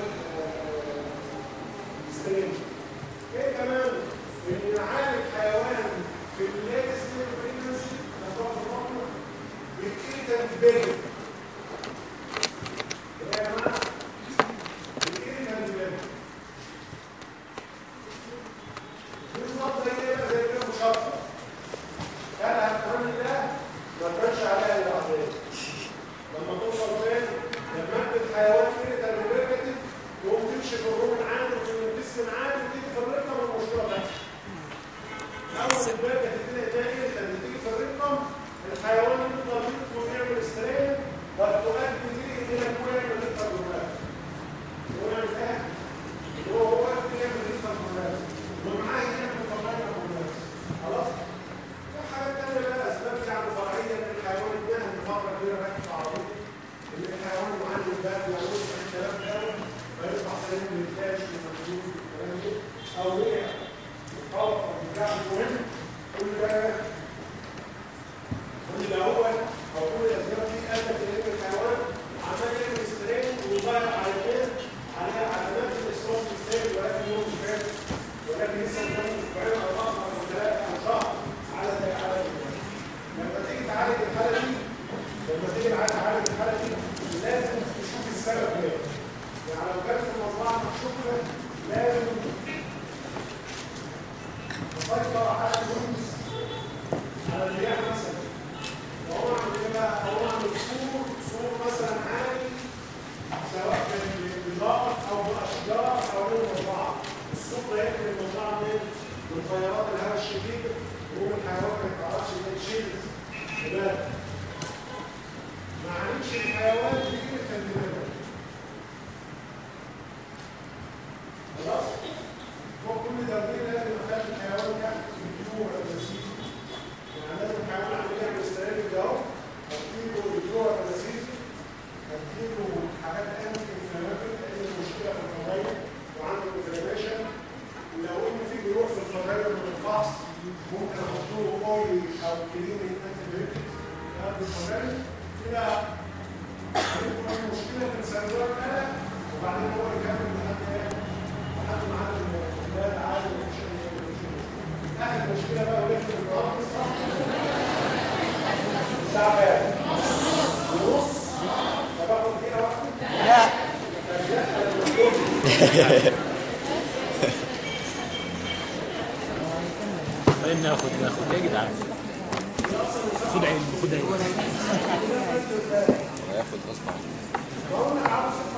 سترينج ايه كمان ان نعالج حيوان في الليتست بريجنسي بالكيتنت بيري يا جماعه بالكيتنت بيري بالظبط زي كده زي كده مشطه كان هتعمل ده ما كانش عليها الاعضاء لما توصل فين لما انت الحيوان كده الريبيركتيف تقوم تمشي في الروم العام وفي الجسم العام وتيجي في الرقم والمشكله بس اول البركه تبتدي تلاقي انت لما تيجي في الرقم الحيوان يفضل يدخل ويعمل استرين وتؤدي به الى انه يعمل رقم جمال هو يعمل ايه؟ هو هو واقف يعمل رقم جمال ومعاه يعمل فرعين جمال خلاص؟ في حاجات تانية بقى اسباب يعني فرعيه ان الحيوان يتنهى فتره كبيره راكب في عربيه ان الحيوان عنده الباب يعني يصبح الكلام ده فيصبح سليم للفاش والمجنون والكلام ده او وقع خبط بتاع المهم كل ده كل ده هو او كل الاسباب دي ادت الى ان الحيوان عمال يعمل سترين ويضيع على ايه؟ على على نفس الاستروس ستيج ولكن يوم مش فاهم ولكن لسه قدامه اسبوعين او اربعه او ثلاثه او شهر على زي على لما تيجي تعالج الحاله دي لما تيجي تعالج الحاله دي لازم تشوف السبب ايه يعني لو كانت في المزرعه مكشوفه لازم تسيطر على الجنس على الرياح مثلا وهو عامل ايه بقى؟ هو عامل سور سور مثلا عالي سواء كان بجدار او باشجار او من المزرعه السور ده يحمي المزرعه من من تيارات الهواء الشديد وهو الحيوان ما يتعرفش ان يتشيل بالك ما عملش الحيوان كتير التنبيه خلاص هو كل تنبيه لازم يخلي الحيوان تحت الجوع النسيج يعني لازم الحيوان عمال يعمل استرالي ده اهو هتجيله الجوع النسيج هتجيله حاجات انتي انفلاماتوري لان المشكله في الفضايح وعنده انفلاميشن ولو ان في جروح في الفضايح من الفحص ممكن احط له اويل او كلينيك انتي بيوتيك هذا الفضايح كده هيكون المشكله في السنوات انا وبعدين هو يكمل لحد ايه؟ لحد ما عاد الولاد عادي ومفيش اي مشكله. اخر مشكله بقى ولكن النهارده صح؟ الساعه كام؟ ونص فباخد كده وقت؟ خلينا ناخد ناخد يا جدعان خد علم خد علم هياخد غصب عنه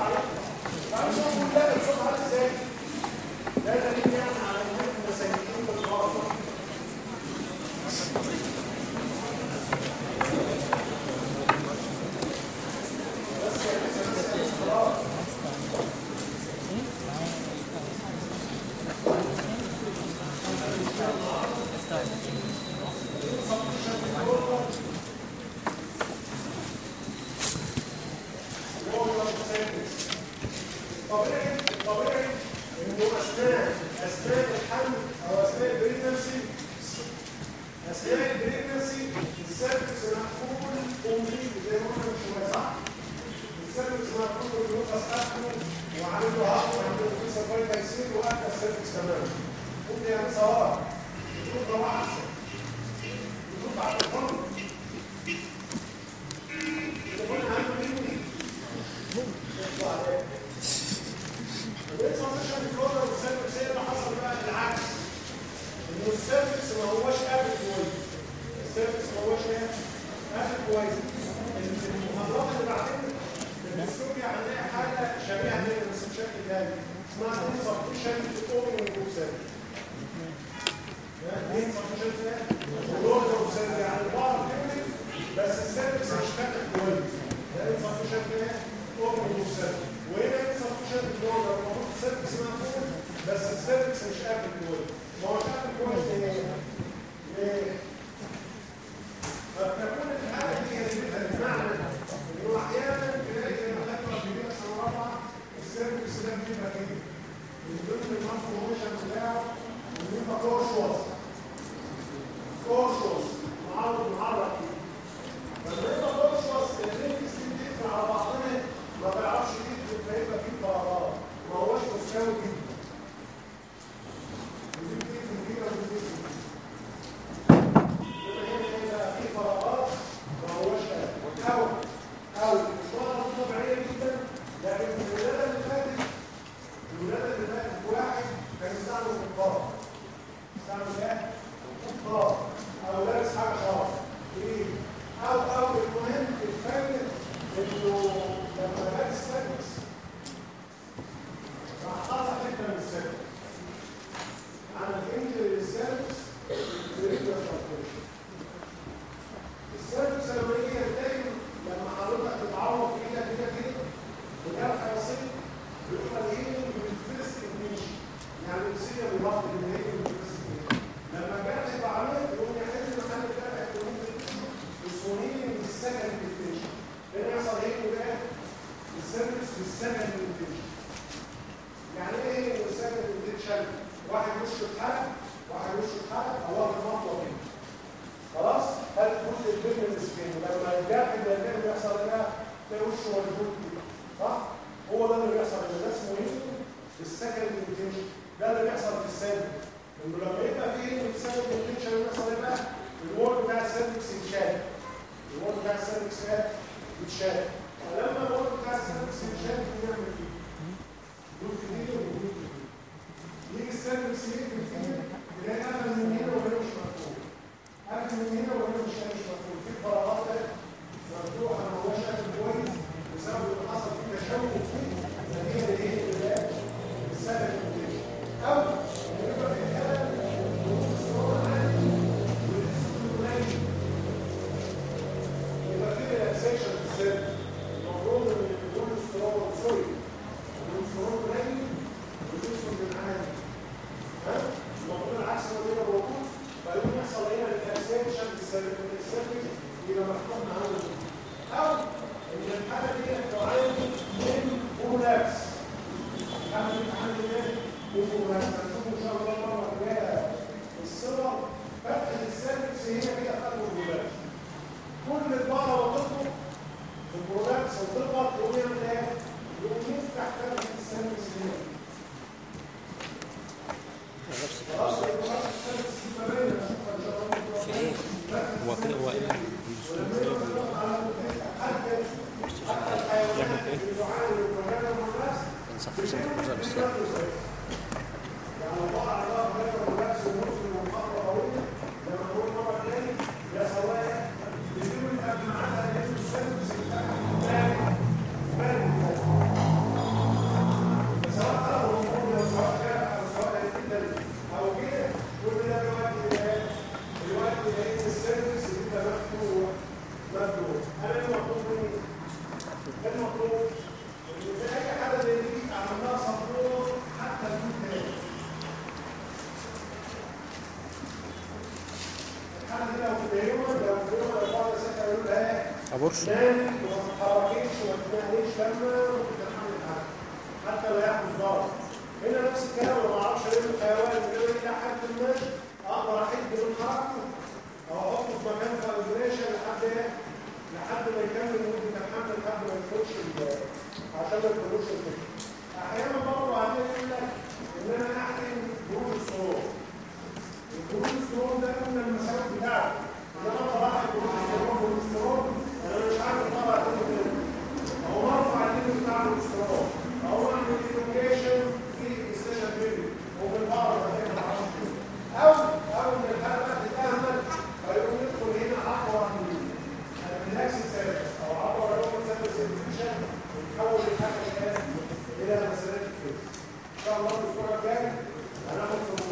طبيعي طبيعي انه اثناء اثناء الحمل او اثناء البريجنسي اثناء البريجنسي السيرفكس مقفول كومبليت زي ما قلنا من شويه صح؟ السيرفكس مقفول بالنقص اخره وعامل له هاف وعامل له في سيرفايكال سيل وقفل السيرفكس تماما ممكن يعمل صواب يكون ده احسن يكون بعد الفرق يكون عنده مني يطلع عليه الانسان الكورة والسيرفكس هي اللي حصل بقى العكس انه السيرفكس ما هوش قابل كويس كويس المحاضرات اللي بعدين في الديستوبيا هنلاقي حاجه شبيهه ليها بس بشكل تاني اسمها insufficient opening of cell insufficient opening of cell يعني بعض كلمه بس السيرفكس مش فاتح كويس ده insufficient opening of cell وهنا insufficient order المفروض السيرفكس مقفول بس السيرفكس مش قافل كويس ما هوش قافل كويس ليه؟ ليه؟ فتكون الحالة دي المعنى انه احيانا تلاقي لما تقرا في بيئة سنة رابعة السيرفكس ده بيبقى كده من ضمن الانفورميشن بتاعه ان انت ترشوص ترشوص معرض معرض كده لما انت ترشوص اللينكس دي بتقفل على بعضها ما تعرفش تكتب فيبقى فيه فراغات ما هوش مستوي جدا ودي بتقفل كده ودي بتقفل كده في فراغات ما هوش او او اشتغل طبيعيه جدا لكن في الولاده اللي فاتت الولاده اللي فاتت واحد كان يستعمل كفار يستعمل ايه؟ كفار او لابس حاجه شرف ايه؟ او او المهم الفايده انه لما لابس سادس راح طلع حته من السادس عندك انت للسادس بريدر شرطيشن السيرفس لما يجي ينتهي لما حضرتك تتعوض في ايدك كده كده وجرح بسيط بيبقى الهيلينج بالفيرست انيشن يعني السيره بيوقف الهيلينج بالفيرست انيشن لما الجرح يبقى عميق يقوم يحل محل الجرح يكون اسمه هيلينج بالسكند انيشن هنا يحصل هيلينج بقى السيرفس بالسكند انيشن يعني ايه هيلينج بالسكند انيشن؟ واحد وشه اتحرق واحد وشه اتحرق او واحد مطلق كده خلاص هل جزء البن الاسكين لما الجرح ده اللي بيحصل هنا تلاقي وشه مجهول كده صح هو ده اللي بيحصل ده ده اسمه ايه السكند انتنشن ده اللي بيحصل في السيرفكس انه لما يبقى فيه السكند انتنشن اللي بيحصل ايه بقى الوول بتاع السيرفكس يتشال الوول بتاع السيرفكس ده يتشال فلما الوول بتاع السيرفكس يتشال بنعمل ايه؟ دول كتير ودول كتير يجي السيرفكس يقفل كتير تلاقي قفل من هنا وهنا مش مفهوم قبل من هنا وهنا مش مش مفهوم في فراغات مفتوحه ما هوش قافل كويس بسبب اللي حصل فيه تشوه فيه نتيجه لايه؟ لله السبب النتيجه او يبقى في الكلام يبقى في ريلاكسيشن في السيرف المفروض ان الكوليسترول سوري الكوليسترول قليل وتدخل من عالي ها؟ المفروض العكس ما بيبقى موجود فيقوم يحصل هنا ريلاكسيشن في السيرفيس يبقى مفتوح معانا او ان الحاله دي تعاني من بولاكس الحاله دي تعاني من بولاكس هنشوف ان شاء الله المره الجايه الصور فتح السيرفيس هنا كده فتح البولاكس كل البقره وتطلق في البولاكس وتضغط يقوم يعمل ايه؟ يقوم يفتح فتح السيرفيس هنا خلاص البولاكس السيرفيس دي تمام نشوفها ان شاء الله هو كده هو ايه insufficient results انا المطلوب مني المطلوب ان في اي حاجه زي دي عملناها سبورت حتى الجود تاني الحاله دي لو في اليوم لو في اليوم لو بعض السكه يقول لها ايه ابورش نام وما تتحركيش وما تتنقليش لما وتتحمل الحاجه حتى لا يحدث ضرر هنا نفس الكلام انا ما اعرفش ليه الحيوان يقول الى حد ما اقدر احد من حركته او احطه في مكان فايبريشن لحد ايه لحد ما يكمل مده الحمل لحد ما يخش ال- عشان ما يدخلوش الفكر احيانا برضه بعدين يقول لك ان انا احقن بروج الصوت البروج الصوت ده قلنا المسافه بتاعته انما طبعا البروج الصوت والسترون انا مش عارف طبعا ايه هو مرفع الليل بتاع الاسترون هو عند الانوكيشن في السيشن بيبي وبالبقره ده ما اعرفش او او ان الحلقه تتاهمل فيقوم يدخل هنا اقوى من الريلاكس شاء الله الاسبوع الجاي هناخد في